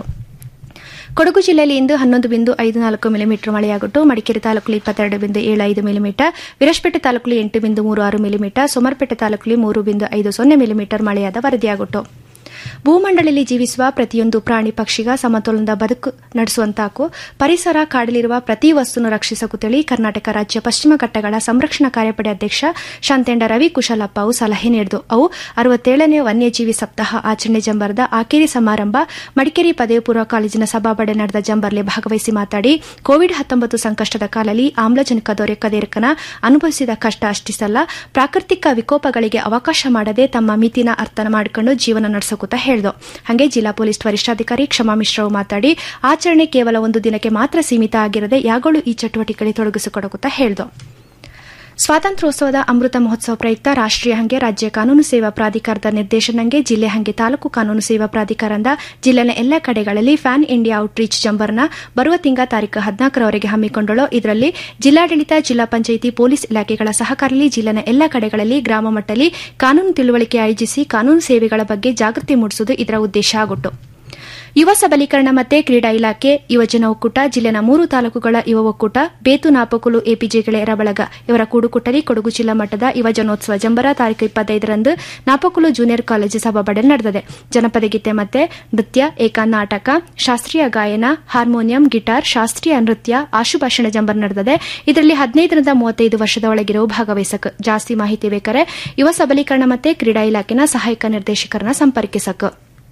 J: ಕೊಡಗು ಜಿಲ್ಲೆಯಲ್ಲಿ ಇಂದು ಹನ್ನೊಂದು ಬಿಂದು ಐದು ನಾಲ್ಕು ಮಿಲಿಮೀಟರ್ ಮಳೆಯಾಗುಟ್ಟು ಮಡಿಕೇರಿ ತಾಲೂಕಲ್ಲಿ ಇಪ್ಪತ್ತೆರಡು ಬಿಂದು ಏಳು ಐದು ಮಿಲಿಮೀಟರ್ ವಿರಾಜಪೇಟೆ ತಾಲೂಕಲ್ಲಿ ಎಂಟು ಬಿಂದು ಮೂರು ಆರು ಮಿಲಿಮೀಟರ್ ಸೋಮರ್ಪೇಟೆ ತಾಲೂಕಲ್ಲಿ ಮೂರು ಬಿಂದು ಐದು ಸೊನ್ನೆ ಮಿಲಿಮೀಟರ್ ಮಳೆಯಾದ ವರದಿಯಾಗುಟ್ಟು ಭೂಮಂಡಲದಲ್ಲಿ ಜೀವಿಸುವ ಪ್ರತಿಯೊಂದು ಪ್ರಾಣಿ ಪಕ್ಷಿಗ ಸಮತೋಲನದ ಬದುಕು ನಡೆಸುವಂತಾಕು ಪರಿಸರ ಕಾಡಲಿರುವ ಪ್ರತಿ ವಸ್ತುನು ರಕ್ಷಿಸಕುತ್ತೇಳಿ ಕರ್ನಾಟಕ ರಾಜ್ಯ ಪಶ್ಚಿಮ ಘಟ್ಟಗಳ ಸಂರಕ್ಷಣಾ ಕಾರ್ಯಪಡೆ ಅಧ್ಯಕ್ಷ ಶಾಂತೇಂಡ ರವಿ ಕುಶಲಪ್ಪ ಅವು ಸಲಹೆ ನೀಡಿತು ಅವು ಅರವತ್ತೇಳನೇ ವನ್ಯಜೀವಿ ಸಪ್ತಾಹ ಆಚರಣೆ ಜಂಬರದ ಆಕೇರಿ ಸಮಾರಂಭ ಮಡಿಕೇರಿ ಪದವಿ ಪೂರ್ವ ಕಾಲೇಜಿನ ಸಭಾಬಡೆ ನಡೆದ ಜಂಬರ್ಲೆ ಭಾಗವಹಿಸಿ ಮಾತಾಡಿ ಕೋವಿಡ್ ಹತ್ತೊಂಬತ್ತು ಸಂಕಷ್ಟದ ಕಾಲದಲ್ಲಿ ಆಮ್ಲಜನಕ ದೊರೆಕದೇರಕನ ಅನುಭವಿಸಿದ ಕಷ್ಟ ಅಷ್ಟಿಸಲ್ಲ ಪ್ರಾಕೃತಿಕ ವಿಕೋಪಗಳಿಗೆ ಅವಕಾಶ ಮಾಡದೆ ತಮ್ಮ ಮಿತಿನ ಅರ್ಥ ಮಾಡಿಕೊಂಡು ಜೀವನ ನಡೆಸಕುತ್ತ ಹೇಳಿದು ಹಾಗೆ ಜಿಲ್ಲಾ ಪೊಲೀಸ್ ವರಿಷ್ಠಾಧಿಕಾರಿ ಕ್ಷಮಾ ಮಿಶ್ರವು ಮಾತಾಡಿ ಆಚರಣೆ ಕೇವಲ ಒಂದು ದಿನಕ್ಕೆ ಮಾತ್ರ ಸೀಮಿತ ಆಗಿರದೆ ಯಾಗಳು ಈ ಚಟುವಟಿಕೆಯಲ್ಲಿ ತೊಡಗಿಸಿಕೊಡಗುತ್ತಾ ಹೇಳಿದು ಸ್ವಾತಂತ್ರ್ಯೋತ್ಸವದ ಅಮೃತ ಮಹೋತ್ಸವ ಪ್ರಯುಕ್ತ ರಾಷ್ಟೀಯ ಹಂಗೆ ರಾಜ್ಯ ಕಾನೂನು ಸೇವಾ ಪ್ರಾಧಿಕಾರದ ನಿರ್ದೇಶನಂಗೆ ಜಿಲ್ಲೆ ಹಂಗೆ ತಾಲೂಕು ಕಾನೂನು ಸೇವಾ ಪ್ರಾಧಿಕಾರದ ಜಿಲ್ಲೆನ ಎಲ್ಲ ಕಡೆಗಳಲ್ಲಿ ಫ್ಯಾನ್ ಇಂಡಿಯಾ ಔಟ್ರೀಚ್ ಜಂಬರ್ನ ಬರುವ ತಿಂಗಳ ತಾರೀಕು ಹದಿನಾಲ್ಕರವರೆಗೆ ಹಮ್ಮಿಕೊಂಡಳು ಇದರಲ್ಲಿ ಜಿಲ್ಲಾಡಳಿತ ಜಿಲ್ಲಾ ಪಂಚಾಯಿತಿ ಪೊಲೀಸ್ ಇಲಾಖೆಗಳ ಸಹಕಾರದಲ್ಲಿ ಜಿಲ್ಲೆನ ಎಲ್ಲ ಕಡೆಗಳಲ್ಲಿ ಗ್ರಾಮ ಮಟ್ಟದಲ್ಲಿ ಕಾನೂನು ತಿಳುವಳಿಕೆ ಆಯೋಜಿಸಿ ಕಾನೂನು ಸೇವೆಗಳ ಬಗ್ಗೆ ಜಾಗೃತಿ ಮೂಡಿಸುವುದು ಇದರ ಉದ್ದೇಶ ಆಗಿತ್ತು ಯುವ ಸಬಲೀಕರಣ ಮತ್ತೆ ಕ್ರೀಡಾ ಇಲಾಖೆ ಯುವಜನ ಒಕ್ಕೂಟ ಜಿಲ್ಲೆನ ಮೂರು ತಾಲೂಕುಗಳ ಯುವ ಒಕ್ಕೂಟ ಬೇತು ನಾಪಕುಲು ಎಪಿಜೆ ಗೆಳೆಯರ ಬಳಗ ಇವರ ಕೂಡುಕುಟ್ಟಲಿ ಕೊಡಗು ಜಿಲ್ಲಾ ಮಟ್ಟದ ಯುವಜನೋತ್ಸವ ಜಂಬರ ತಾರೀಕು ಇಪ್ಪತ್ತೈದರಂದು ನಾಪಕುಲು ಜೂನಿಯರ್ ಕಾಲೇಜು ಸಭಾಬಡಲ್ ನಡೆದಿದೆ ಜನಪದ ಗೀತೆ ಮತ್ತೆ ನೃತ್ಯ ಏಕಾಂತ ನಾಟಕ ಶಾಸ್ತ್ರೀಯ ಗಾಯನ ಹಾರ್ಮೋನಿಯಂ ಗಿಟಾರ್ ಶಾಸ್ತ್ರೀಯ ನೃತ್ಯ ಆಶುಭಾಷಣ ಜಂಬರ್ ನಡೆದಿದೆ ಇದರಲ್ಲಿ ಹದಿನೈದರಿಂದ ಮೂವತ್ತೈದು ವರ್ಷದ ಒಳಗಿರುವ ಭಾಗವಹಿಸಕ್ ಜಾಸ್ತಿ ಮಾಹಿತಿ ಬೇಕಾರೆ ಯುವ ಸಬಲೀಕರಣ ಮತ್ತೆ ಕ್ರೀಡಾ ಇಲಾಖೆನ ಸಹಾಯಕ ನಿರ್ದೇಶಕರನ್ನ ಸಂಪರ್ಕಿಸಕ್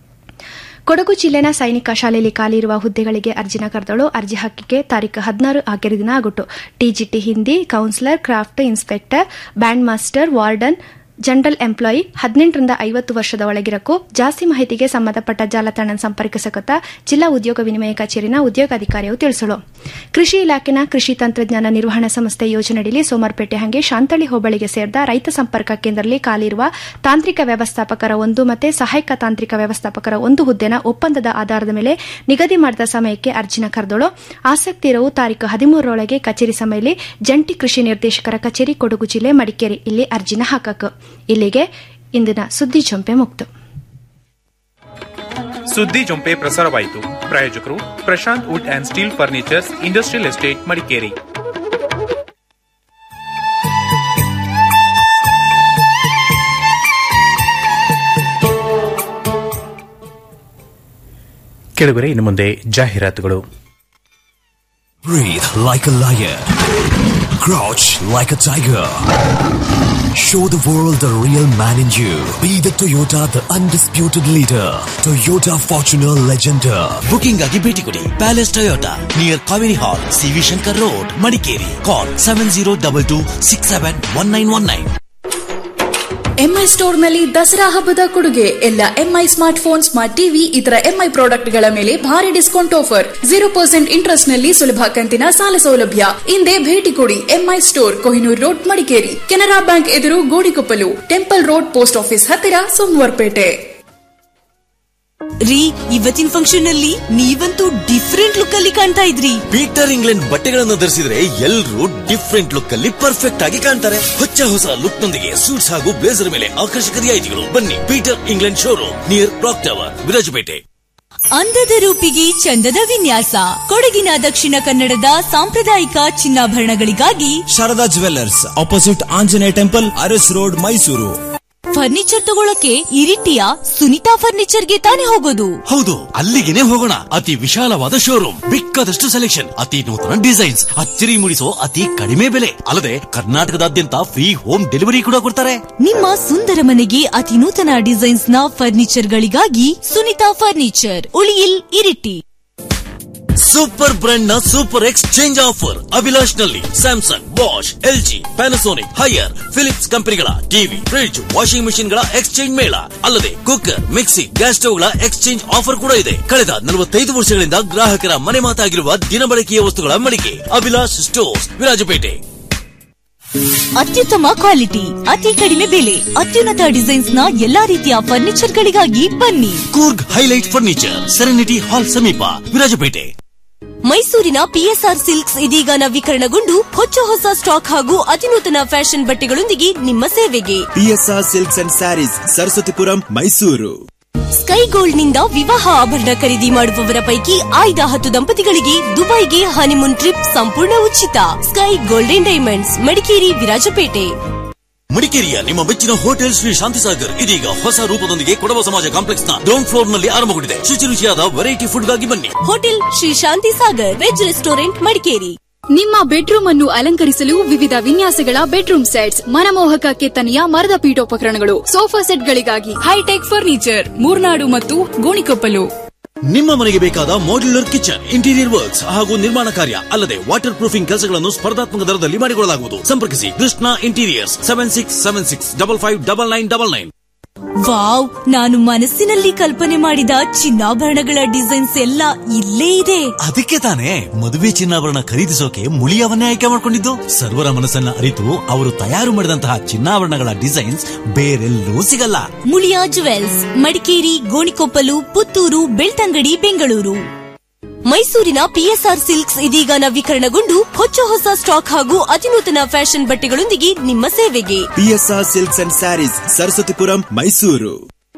J: ಕೊಡಗು ಜಿಲ್ಲೆನ ಸೈನಿಕ ಶಾಲೆಯಲ್ಲಿ ಖಾಲಿಯಿರುವ ಹುದ್ದೆಗಳಿಗೆ ಅರ್ಜಿನ ಕರೆದಳು ಅರ್ಜಿ ಹಾಕಿಕೆ ತಾರೀಕು ಹದಿನಾರು ಆಕೆರೆ ದಿನ ಆಗುಟ್ಟು TGT Hindi counsellor craft inspector band master warden general employee ಹದಿನೆಂಟರಿಂದ ಐವತ್ತು ವರ್ಷದ ಒಳಗಿರಕ್ಕೂ ಜಾಸ್ತಿ ಮಾಹಿತಿಗೆ ಸಂಬಂಧಪಟ್ಟ ಜಾಲತಾಣ ಸಂಪರ್ಕಿಸಕತ್ತ ಜಿಲ್ಲಾ ಉದ್ಯೋಗ ವಿನಿಮಯ ಕಚೇರಿನ ಉದ್ಯೋಗಾಧಿಕಾರಿಯು ತಿಳಿಸಲು ಕೃಷಿ ಇಲಾಖೆನ ಕೃಷಿ ತಂತ್ರಜ್ಞಾನ ನಿರ್ವಹಣಾ ಸಂಸ್ಥೆ ಯೋಜನೆಯಲ್ಲಿ ಸೋಮವಾರಪೇಟೆ ಹಂಗೆ ಶಾಂತಳಿ ಹೋಬಳಿಗೆ ಸೇರಿದ ರೈತ ಸಂಪರ್ಕ ಕೇಂದ್ರದಲ್ಲಿ ಖಾಲಿರುವ ತಾಂತ್ರಿಕ ವ್ಯವಸ್ಥಾಪಕರ ಒಂದು ಮತ್ತೆ ಸಹಾಯಕ ತಾಂತ್ರಿಕ ವ್ಯವಸ್ಥಾಪಕರ ಒಂದು ಹುದ್ದೆನ ಒಪ್ಪಂದದ ಆಧಾರದ ಮೇಲೆ ನಿಗದಿ ಮಾಡಿದ ಸಮಯಕ್ಕೆ ಅರ್ಜಿನ ಕರೆದಳು ಆಸಕ್ತಿ ಇರುವ ತಾರೀಕು ಹದಿಮೂರರೊಳಗೆ ಕಚೇರಿ ಸಮಯದಲ್ಲಿ ಜಂಟಿ ಕೃಷಿ ನಿರ್ದೇಶಕರ ಕಚೇರಿ ಕೊಡಗು ಜಿಲ್ಲೆ ಮಡಿಕೇರಿ ಇಲ್ಲಿ ಅರ್ಜಿನ ಹಾಕಕ್ ಇಲ್ಲಿಗೆ ಇಂದಿನ ಸುದ್ದಿ ಚೊಂಪೆ ಮುಕ್ತು
I: ಸುದ್ದಿ ಜೊಂಪೆ ಪ್ರಸಾರವಾಯಿತು ಪ್ರಾಯೋಜಕರು Prashant wood and steel furnitures industrial estate Madikeri
B: ಕೆಳಗರೆ ಇನ್ನು ಮುಂದೆ ಜಾಹೀರಾತುಗಳು
K: Breathe like a lion. Crouch like a tiger. Show the world the real man in you. Be the Toyota, the undisputed leader. Toyota Fortuner Legender.
L: Booking ಆಗಿ ಭೇಟಿ ಕೊಡಿ palace Toyota near Kaveri hall CV Shankar road Madikeri call seven zero double two six seven one nine one nine
M: MI store ನಲ್ಲಿ ದಸರಾ ಹಬ್ಬದ ಕೊಡುಗೆ ಎಲ್ಲ MI smart phone smart TV ಇತರ MI product ಗಳ ಮೇಲೆ ಭಾರಿ discount offer zero percent interest ನಲ್ಲಿ ಸುಲಭ ಕಂತಿನ ಸಾಲ ಸೌಲಭ್ಯ ಹಿಂದೆ ಭೇಟಿ ಕೊಡಿ MI store Kohinoor road Madikeri Canara bank ಎದುರು Godikoppalu temple road post office ಹತ್ತಿರ ಸೋಮವಾರಪೇಟೆ
N: ರೀ ಇವತ್ತಿನ ಫಂಕ್ಷನ್ ನಲ್ಲಿ ನೀವಂತೂ ಡಿಫ್ರೆಂಟ್ ಲುಕ್ ಅಲ್ಲಿ ಕಾಣ್ತಾ ಇದ್ರಿ
L: ಪೀಟರ್ ಇಂಗ್ಲೆಂಡ್ ಬಟ್ಟೆಗಳನ್ನು ಧರಿಸಿದ್ರೆ ಎಲ್ಲರೂ ಡಿಫ್ರೆಂಟ್ ಲುಕ್ ಅಲ್ಲಿ ಪರ್ಫೆಕ್ಟ್ ಆಗಿ ಕಾಣ್ತಾರೆ ಹೊಚ್ಚ ಹೊಸ ಲುಕ್ ನೊಂದಿಗೆ ಸೂಟ್ಸ್ ಹಾಗೂ ಬ್ಲೇಸರ್ ಮೇಲೆ ಆಕರ್ಷಕ ರಿಯಾಯಿತಿಗಳು ಬನ್ನಿ Peter England showroom near clock tower Virajpet
N: ಅಂದದ ರೂಪಿಗೆ ಚಂದದ ವಿನ್ಯಾಸ ಕೊಡಗಿನ ದಕ್ಷಿಣ ಕನ್ನಡದ ಸಾಂಪ್ರದಾಯಿಕ ಚಿನ್ನಾಭರಣಗಳಿಗಾಗಿ
O: Sharada jewellers opposite Anjaneya temple Aras road Mysuru
N: furniture ತಗೊಳಕ್ಕೆ ಇರಿಟಿಯ ಸುನಿತಾ ಫರ್ನಿಚರ್ಗೆ ತಾನೇ ಹೋಗೋದು
L: ಹೌದು ಅಲ್ಲಿಗೆನೆ ಹೋಗೋಣ ಅತಿ ವಿಶಾಲವಾದ ಶೋರೂಮ್ ಬೇಕಾದಷ್ಟು ಸೆಲೆಕ್ಷನ್ ಅತಿ ನೂತನ ಡಿಸೈನ್ಸ್ ಅಚ್ಚರಿ ಮೂಡಿಸೋ ಅತಿ ಕಡಿಮೆ ಬೆಲೆ ಅಲ್ಲದೆ ಕರ್ನಾಟಕದಾದ್ಯಂತ ಫ್ರೀ ಹೋಮ್ ಡೆಲಿವರಿ ಕೂಡ ಕೊಡ್ತಾರೆ
N: ನಿಮ್ಮ ಸುಂದರ ಮನೆಗೆ ಅತಿ ನೂತನ ಡಿಸೈನ್ಸ್ ನ ಫರ್ನಿಚರ್ ಗಳಿಗಾಗಿ Sunita furniture Uliyil Iritty
L: super brand ನ ಸೂಪರ್ ಎಕ್ಸ್ಚೇಂಜ್ ಆಫರ್ ಅಭಿಲಾಷ್ ನಲ್ಲಿ Samsung Bosch LG Panasonic Haier Philips ಕಂಪನಿಗಳ ಟಿವಿ ಫ್ರಿಡ್ಜ್ ವಾಷಿಂಗ್ ಮೆಷಿನ್ ಗಳ ಎಕ್ಸ್ಚೇಂಜ್ ಮೇಳ ಅಲ್ಲದೆ ಕುಕ್ಕರ್ ಮಿಕ್ಸಿ ಗ್ಯಾಸ್ ಸ್ಟವ್ ಗಳ ಎಕ್ಸ್ಚೇಂಜ್ ಆಫರ್ ಕೂಡ ಇದೆ ಕಳೆದ ನಲವತ್ತೈದು ವರ್ಷಗಳಿಂದ ಗ್ರಾಹಕರ ಮನೆ ಮಾತಾಗಿರುವ ದಿನಬಳಕೆಯ ವಸ್ತುಗಳ ಮಳಿಗೆ ಅಭಿಲಾಷ್ ಸ್ಟೋರ್ಸ್ ವಿರಾಜಪೇಟೆ
N: ಅತ್ಯುತ್ತಮ ಕ್ವಾಲಿಟಿ ಅತಿ ಕಡಿಮೆ ಬೆಲೆ ಅತ್ಯುನ್ನತ ಡಿಸೈನ್ಸ್ ನ ಎಲ್ಲಾ ರೀತಿಯ ಫರ್ನಿಚರ್ ಗಳಿಗಾಗಿ ಬನ್ನಿ
L: Coorg highlight furniture serenity hall ಸಮೀಪ ವಿರಾಜಪೇಟೆ
N: ಮೈಸೂರಿನ ಪಿಎಸ್ಆರ್ ಸಿಲ್ಕ್ಸ್ ಇದೀಗ ನವೀಕರಣಗೊಂಡು ಹೊಚ್ಚ ಹೊಸ ಸ್ಟಾಕ್ ಹಾಗೂ ಅತಿನೂತನ ಫ್ಯಾಷನ್ ಬಟ್ಟೆಗಳೊಂದಿಗೆ ನಿಮ್ಮ ಸೇವೆಗೆ
O: PSR silks and sarees Saraswathipuram Mysuru
N: sky gold ನಿಂದ ವಿವಾಹ ಆಭರಣ ಖರೀದಿ ಮಾಡುವವರ ಪೈಕಿ ಆಯ್ದ ಹತ್ತು ದಂಪತಿಗಳಿಗೆ ದುಬೈಗೆ ಹನಿಮೂನ್ ಟ್ರಿಪ್ ಸಂಪೂರ್ಣ ಉಚಿತ sky golden diamonds Madikeri Virajpet
L: ಮಡಿಕೇರಿಯ ನಿಮ್ಮ ಮೆಚ್ಚಿನ ಹೋಟೆಲ್ ಶ್ರೀ ಶಾಂತಿಸಾಗರ್ ಇದೀಗ ಹೊಸ ರೂಪದೊಂದಿಗೆ ಕೊಡವ ಸಮಾಜ ಕಾಂಪ್ಲೆಕ್ಸ್ ನ ಗ್ರೌಂಡ್ ಫ್ಲೋರ್ ನಲ್ಲಿ ಆರಂಭಗೊಂಡಿದೆ ಶುಚಿ ರುಚಿಯಾದ ವೆರೈಟಿ ಫುಡ್ ಗಾಗಿ ಬನ್ನಿ
N: hotel Shri Shanti Sagar veg restaurant Madikeri
P: ನಿಮ್ಮ ಬೆಡ್ರೂಮ್ ಅನ್ನು ಅಲಂಕರಿಸಲು ವಿವಿಧ ವಿನ್ಯಾಸಗಳ ಬೆಡ್ರೂಮ್ ಸೆಟ್ಸ್ ಮನಮೋಹಕ ಕೆತ್ತನೆಯ ಮರದ ಪೀಠೋಪಕರಣಗಳು ಸೋಫಾ ಸೆಟ್ಗಳಿಗಾಗಿ ಹೈಟೆಕ್ ಫರ್ನಿಚರ್ ಮೂರ್ನಾಡು ಮತ್ತು ಗೋಣಿಕೊಪ್ಪಲು
L: ನಿಮ್ಮ ಮನೆಗೆ ಬೇಕಾದ ಮಾಡ್ಯುಲರ್ ಕಿಚನ್ ಇಂಟೀರಿಯರ್ ವರ್ಕ್ಸ್ ಹಾಗೂ ನಿರ್ಮಾಣ ಕಾರ್ಯ ಅಲ್ಲದೆ ವಾಟರ್ ಪ್ರೂಫಿಂಗ್ ಕೆಲಸಗಳನ್ನು ಸ್ಪರ್ಧಾತ್ಮಕ ದರದಲ್ಲಿ ಮಾಡಿಕೊಳ್ಳಲಾಗುವುದು ಸಂಪರ್ಕಿಸಿ Krishna interiors seven six seven six double five double nine double nine
N: wow ನಾನು ಮನಸ್ಸಿನಲ್ಲಿ ಕಲ್ಪನೆ ಮಾಡಿದ ಚಿನ್ನಾಭರಣಗಳ ಡಿಸೈನ್ಸ್ ಎಲ್ಲ ಇಲ್ಲೇ ಇದೆ
L: ಅದಕ್ಕೆ ತಾನೇ ಮದುವೆ ಚಿನ್ನಾಭರಣ ಖರೀದಿಸೋಕೆ ಮುಳಿಯವನ್ನೇ ಆಯ್ಕೆ ಮಾಡಿಕೊಂಡಿದ್ದು ಸರ್ವರ ಮನಸ್ಸನ್ನ ಅರಿತು ಅವರು ತಯಾರು ಮಾಡಿದಂತಹ ಚಿನ್ನಾಭರಣಗಳ ಡಿಸೈನ್ಸ್ ಬೇರೆಲ್ಲೂ ಸಿಗಲ್ಲ
N: ಮುಳಿಯಾ ಜುವೆಲ್ಸ್ ಮಡಿಕೇರಿ ಗೋಣಿಕೊಪ್ಪಲು ಪುತ್ತೂರು ಬೆಳ್ತಂಗಡಿ ಬೆಂಗಳೂರು ಮೈಸೂರಿನ ಪಿಎಸ್ಆರ್ ಸಿಲ್ಕ್ಸ್ ಇದೀಗ ನವೀಕರಣಗೊಂಡು ಹೊಚ್ಚ ಹೊಸ ಸ್ಟಾಕ್ ಹಾಗೂ ಅತಿನೂತನ ಫ್ಯಾಷನ್ ಬಟ್ಟೆಗಳೊಂದಿಗೆ ನಿಮ್ಮ ಸೇವೆಗೆ
O: PSR silks and sarees Saraswathipuram Mysuru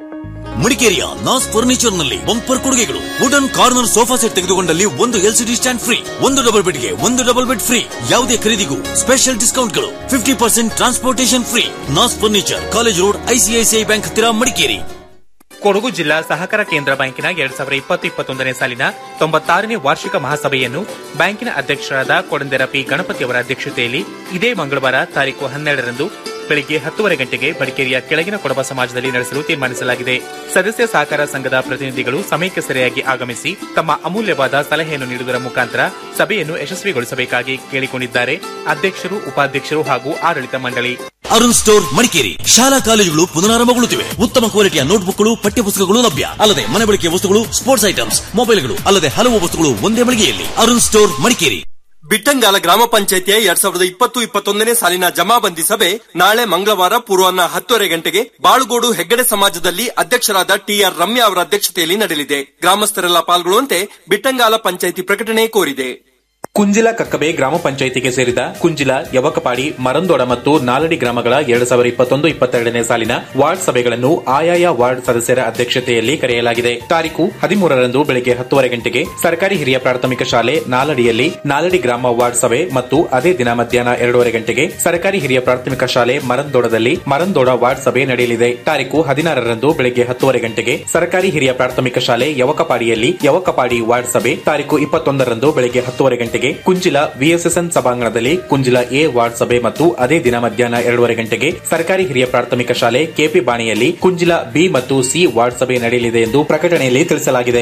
L: ಮಡಿಕೇರಿಯ ನಾಸ್ ಫರ್ನಿಚರ್ ನಲ್ಲಿ ಬಂಪರ್ ಕೊಡುಗೆಗಳು ವುಡನ್ ಕಾರ್ನರ್ ಸೋಫಾ ಸೆಟ್ ತೆಗೆದುಕೊಂಡಲ್ಲಿ ಒಂದು ಎಲ್ಸಿಡಿ ಸ್ಟ್ಯಾಂಡ್ ಫ್ರೀ ಒಂದು ಡಬಲ್ ಬೆಡ್ಗೆ ಒಂದು ಡಬಲ್ ಬೆಡ್ ಫ್ರೀ ಯಾವುದೇ ಖರೀದಿಗೂ ಸ್ಪೆಷಲ್ ಡಿಸ್ಕೌಂಟ್ಗಳು fifty percent transportation free Naz furniture college road ICICI bank ಹತ್ತಿರ ಮಡಿಕೇರಿ
I: ಕೊಡಗು ಜಿಲ್ಲಾ ಸಹಕಾರ ಕೇಂದ್ರ ಬ್ಯಾಂಕಿನ ಎರಡ್ ಸಾವಿರದ ಇಪ್ಪತ್ತು ಇಪ್ಪತ್ತೊಂದನೇ ಸಾಲಿನ ತೊಂಬತ್ತಾರನೇ ವಾರ್ಷಿಕ ಮಹಾಸಭೆಯನ್ನು ಬ್ಯಾಂಕಿನ ಅಧ್ಯಕ್ಷರಾದ ಕೊಡಂದೆರ ಪಿ ಗಣಪತಿ ಅವರ ಅಧ್ಯಕ್ಷತೆಯಲ್ಲಿ ಇದೇ ಮಂಗಳವಾರ ತಾರೀಕು ಹನ್ನೆರಡರಂದು ಬೆಳಿಗ್ಗೆ ಹತ್ತುವರೆ ಗಂಟೆಗೆ ಮಡಿಕೇರಿಯ ಕೆಳಗಿನ ಕೊಡಬ ಸಮಾಜದಲ್ಲಿ ನಡೆಸಲು ತೀರ್ಮಾನಿಸಲಾಗಿದೆ ಸದಸ್ಯ ಸಹಕಾರ ಸಂಘದ ಪ್ರತಿನಿಧಿಗಳು ಸಮಯಕ್ಕೆ ಸರಿಯಾಗಿ ಆಗಮಿಸಿ ತಮ್ಮ ಅಮೂಲ್ಯವಾದ ಸಲಹೆಯನ್ನು ನೀಡುವುದರ ಮುಖಾಂತರ ಸಭೆಯನ್ನು ಯಶಸ್ವಿಗೊಳಿಸಬೇಕಾಗಿ ಕೇಳಿಕೊಂಡಿದ್ದಾರೆ ಅಧ್ಯಕ್ಷರು ಉಪಾಧ್ಯಕ್ಷರು ಹಾಗೂ ಆಡಳಿತ ಮಂಡಳಿ
L: ಅರುಣ್ ಸ್ಟೋರ್ ಮಡಿಕೇರಿ ಶಾಲಾ ಕಾಲೇಜುಗಳು ಪುನರಾರಂಭಗೊಳ್ಳುತ್ತಿವೆ ಉತ್ತಮ ಕ್ವಾಲಿಟಿಯ ನೋಟ್ಬುಕ್ಗಳು ಪಠ್ಯಪುಸ್ತಕಗಳು ಲಭ್ಯ ಅಲ್ಲದೆ ಮನೆ ಬಳಕೆಯ ವಸ್ತುಗಳು ಸ್ಪೋರ್ಟ್ಸ್ ಐಟಮ್ಸ್ ಮೊಬೈಲ್ಗಳು ಅಲ್ಲದೆ ಹಲವು ವಸ್ತುಗಳು ಒಂದೇ ಮಳಿಗೆಯಲ್ಲಿ ಅರುಣ್ ಸ್ಟೋರ್ ಮಡಿಕೇರಿ
Q: ಬಿಟ್ಟಂಗಾಲ ಗ್ರಾಮ ಪಂಚಾಯತಿಯ ಎರಡ್ ಸಾವಿರದ ಇಪ್ಪತ್ತು ಇಪ್ಪತ್ತೊಂದನೇ ಸಾಲಿನ ಜಮಾಬಂದಿ ಸಭೆ ನಾಳೆ ಮಂಗಳವಾರ ಪೂರ್ವಾಹ್ನ ಹತ್ತುವರೆ ಗಂಟೆಗೆ ಬಾಳುಗೋಡು ಹೆಗ್ಗಡೆ ಸಮಾಜದಲ್ಲಿ ಅಧ್ಯಕ್ಷರಾದ ಟಿಆರ್ ರಮ್ಯಾ ಅವರ ಅಧ್ಯಕ್ಷತೆಯಲ್ಲಿ ನಡೆಯಲಿದೆ ಗ್ರಾಮಸ್ಥರೆಲ್ಲ ಪಾಲ್ಗೊಳ್ಳುವಂತೆ ಬಿಟ್ಟಂಗಾಲ ಪಂಚಾಯಿತಿ ಪ್ರಕಟಣೆ ಕೋರಿದೆ
I: ಕುಂಜಿಲ ಕಕ್ಕಬೆ ಗ್ರಾಮ ಪಂಚಾಯಿತಿಗೆ ಸೇರಿದ ಕುಂಜಿಲ ಯವಕಪಾಡಿ ಮರಂದೋಡ ಮತ್ತು ನಾಲಡಿ ಗ್ರಾಮಗಳ ಎರಡು ಸಾವಿರದ ಇಪ್ಪತ್ತೊಂದು ಇಪ್ಪತ್ತೆರಡನೇ ಸಾಲಿನ ವಾರ್ಡ್ ಸಭೆಗಳನ್ನು ಆಯಾಯ ವಾರ್ಡ್ ಸದಸ್ಯರ ಅಧ್ಯಕ್ಷತೆಯಲ್ಲಿ ಕರೆಯಲಾಗಿದೆ ತಾರೀಕು ಹದಿಮೂರರಂದು ಬೆಳಗ್ಗೆ ಹತ್ತುವರೆ ಗಂಟೆಗೆ ಸರ್ಕಾರಿ ಹಿರಿಯ ಪ್ರಾಥಮಿಕ ಶಾಲೆ ನಾಲಡಿಯಲ್ಲಿ ನಾಲಡಿ ಗ್ರಾಮ ವಾರ್ಡ್ ಸಭೆ ಮತ್ತು ಅದೇ ದಿನ ಮಧ್ಯಾಹ್ನ ಎರಡೂವರೆ ಗಂಟೆಗೆ ಸರ್ಕಾರಿ ಹಿರಿಯ ಪ್ರಾಥಮಿಕ ಶಾಲೆ ಮರಂದೋಡದಲ್ಲಿ ಮರಂದೋಡ ವಾರ್ಡ್ ಸಭೆ ನಡೆಯಲಿದೆ ತಾರೀಕು ಹದಿನಾರರಂದು ಬೆಳಗ್ಗೆ ಹತ್ತುವರೆ ಗಂಟೆಗೆ ಸರ್ಕಾರಿ ಹಿರಿಯ ಪ್ರಾಥಮಿಕ ಶಾಲೆ ಯವಕಪಾಡಿಯಲ್ಲಿ ಯವಕಪಾಡಿ ವಾರ್ಡ್ ಸಭೆ ತಾರೀಕು ಇಪ್ಪತ್ತೊಂದರಂದು ಬೆಳಗ್ಗೆ ಹತ್ತುವರೆ ಗಂಟೆಗೆ ಕುಂಜಿಲ ವಿಎಸ್ಎಸ್ಎನ್ ಸಭಾಂಗಣದಲ್ಲಿ ಕುಂಜಿಲ ಎ ವಾರ್ಡ್ ಸಭೆ ಮತ್ತು ಅದೇ ದಿನ ಮಧ್ಯಾಹ್ನ ಎರಡೂವರೆ ಗಂಟೆಗೆ ಸರ್ಕಾರಿ ಹಿರಿಯ ಪ್ರಾಥಮಿಕ ಶಾಲೆ ಕೆಪಿ ಬಾಣಿಯಲ್ಲಿ ಕುಂಜಿಲ ಬಿ ಮತ್ತು ಸಿ ವಾರ್ಡ್ ಸಭೆ ನಡೆಯಲಿದೆ ಎಂದು ಪ್ರಕಟಣೆಯಲ್ಲಿ ತಿಳಿಸಲಾಗಿದೆ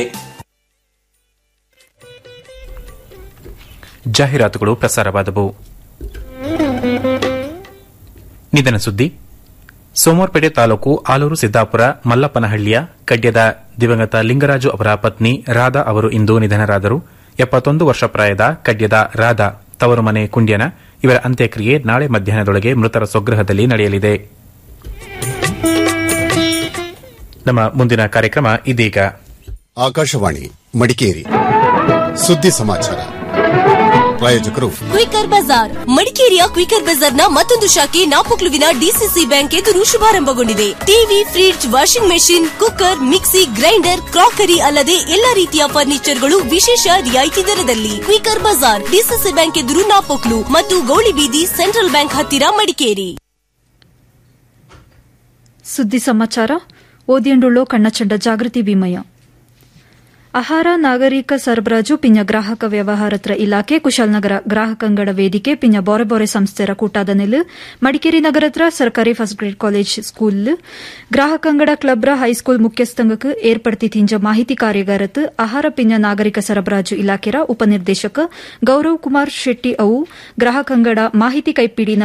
B: ಜಾಹೀರಾತುಗಳು ಪ್ರಸಾರವಾದವು ನಿಧನ ಸುದ್ದಿ ಸೋಮವಾರಪೇಟೆ ತಾಲೂಕು ಆಲೂರು ಸಿದ್ದಾಪುರ ಮಲ್ಲಪ್ಪನಹಳ್ಳಿಯ ಕಡ್ಯದ ದಿವಂಗತ ಲಿಂಗರಾಜು ಅವರ ಪತ್ನಿ ರಾಧಾ ಅವರು ಇಂದು ನಿಧನರಾದರು ಎಪ್ಪತ್ತೊಂದು ವರ್ಷ ಪ್ರಾಯದ ಕಡ್ಯದ ರಾಧಾ ತವರು ಮನೆ ಕುಂಡ್ಯನ ಇವರ ಅಂತ್ಯಕ್ರಿಯೆ ನಾಳೆ ಮಧ್ಯಾಹ್ನದೊಳಗೆ ಮೃತರ ಸ್ವಗೃಹದಲ್ಲಿ ನಡೆಯಲಿದೆ ನಮ್ಮ ಮುಂದಿನ ಕಾರ್ಯಕ್ರಮ ಇದೀಗ
R: ಆಕಾಶವಾಣಿ ಮಡಿಕೇರಿ ಸುದ್ದಿ ಸಮಾಚಾರ ಪ್ರಾಯೋಜಕರು
N: ಕ್ವಿಕರ್ ಬಜಾರ್ ಮಡಿಕೇರಿಯ ಕ್ವಿಕರ್ ಬಜಾರ್ನ ಮತ್ತೊಂದು ಶಾಖೆ ನಾಪೊಕ್ಲುವಿನ ಡಿಸಿಸಿ ಬ್ಯಾಂಕ್ ಎದುರು ಶುಭಾರಂಭಗೊಂಡಿದೆ TV fridge washing machine cooker mixie grinder crockery ಅಲ್ಲದೆ ಎಲ್ಲಾ ರೀತಿಯ ಫರ್ನಿಚರ್ಗಳು ವಿಶೇಷ ರಿಯಾಯಿತಿ ದರದಲ್ಲಿ ಕ್ವಿಕರ್ ಬಜಾರ್ ಡಿಸಿಸಿ ಬ್ಯಾಂಕ್ ಎದುರು ನಾಪೊಕ್ಲು ಮತ್ತು ಗೌಳಿಬೀದಿ ಸೆಂಟ್ರಲ್ ಬ್ಯಾಂಕ್ ಹತ್ತಿರ ಮಡಿಕೇರಿ
S: ಸುದ್ದಿ ಸಮಾಚಾರ ಓದಿಯಂಡುಳ್ಳೋ ಕಣ್ಣಚಂಡ ಜಾಗೃತಿ ವಿಮಯ ಆಹಾರ ನಾಗರಿಕ ಸರಬರಾಜು ಪಿಂಜ ಗ್ರಾಹಕ ವ್ಯವಹಾರತ್ರ ಇಲಾಖೆ ಕುಶಾಲನಗರ ಗ್ರಾಹಕಂಗಡ ವೇದಿಕೆ ಪಿಂಜ ಬೋರೆ ಬೋರೆ ಸಂಸ್ಥೆರ ಕೂಟಾದ ನೆಲೆ ಮಡಿಕೇರಿ ನಗರತ್ರ ಸರ್ಕಾರಿ ಫಸ್ಟ್ ಗ್ರೇಡ್ ಕಾಲೇಜ್ ಸ್ಕೂಲ್ ಗ್ರಾಹಕಂಗಡ ಕ್ಲಬ್ರ ಹೈಸ್ಕೂಲ್ ಮುಖ್ಯಸ್ಥಂಗಕ್ಕೆ ಏರ್ಪಡ್ತಿ ತಿಂಜ ಮಾಹಿತಿ ಕಾರ್ಯಾಗಾರತ್ ಆಹಾರ ಪಿಂಜ ನಾಗರಿಕ ಸರಬರಾಜು ಇಲಾಖೆರ ಉಪನಿರ್ದೇಶಕ ಗೌರವ್ ಕುಮಾರ್ ಶೆಟ್ಟಿ ಅವು ಗ್ರಾಹಕಂಗಡ ಮಾಹಿತಿ ಕೈಪಿಡಿನ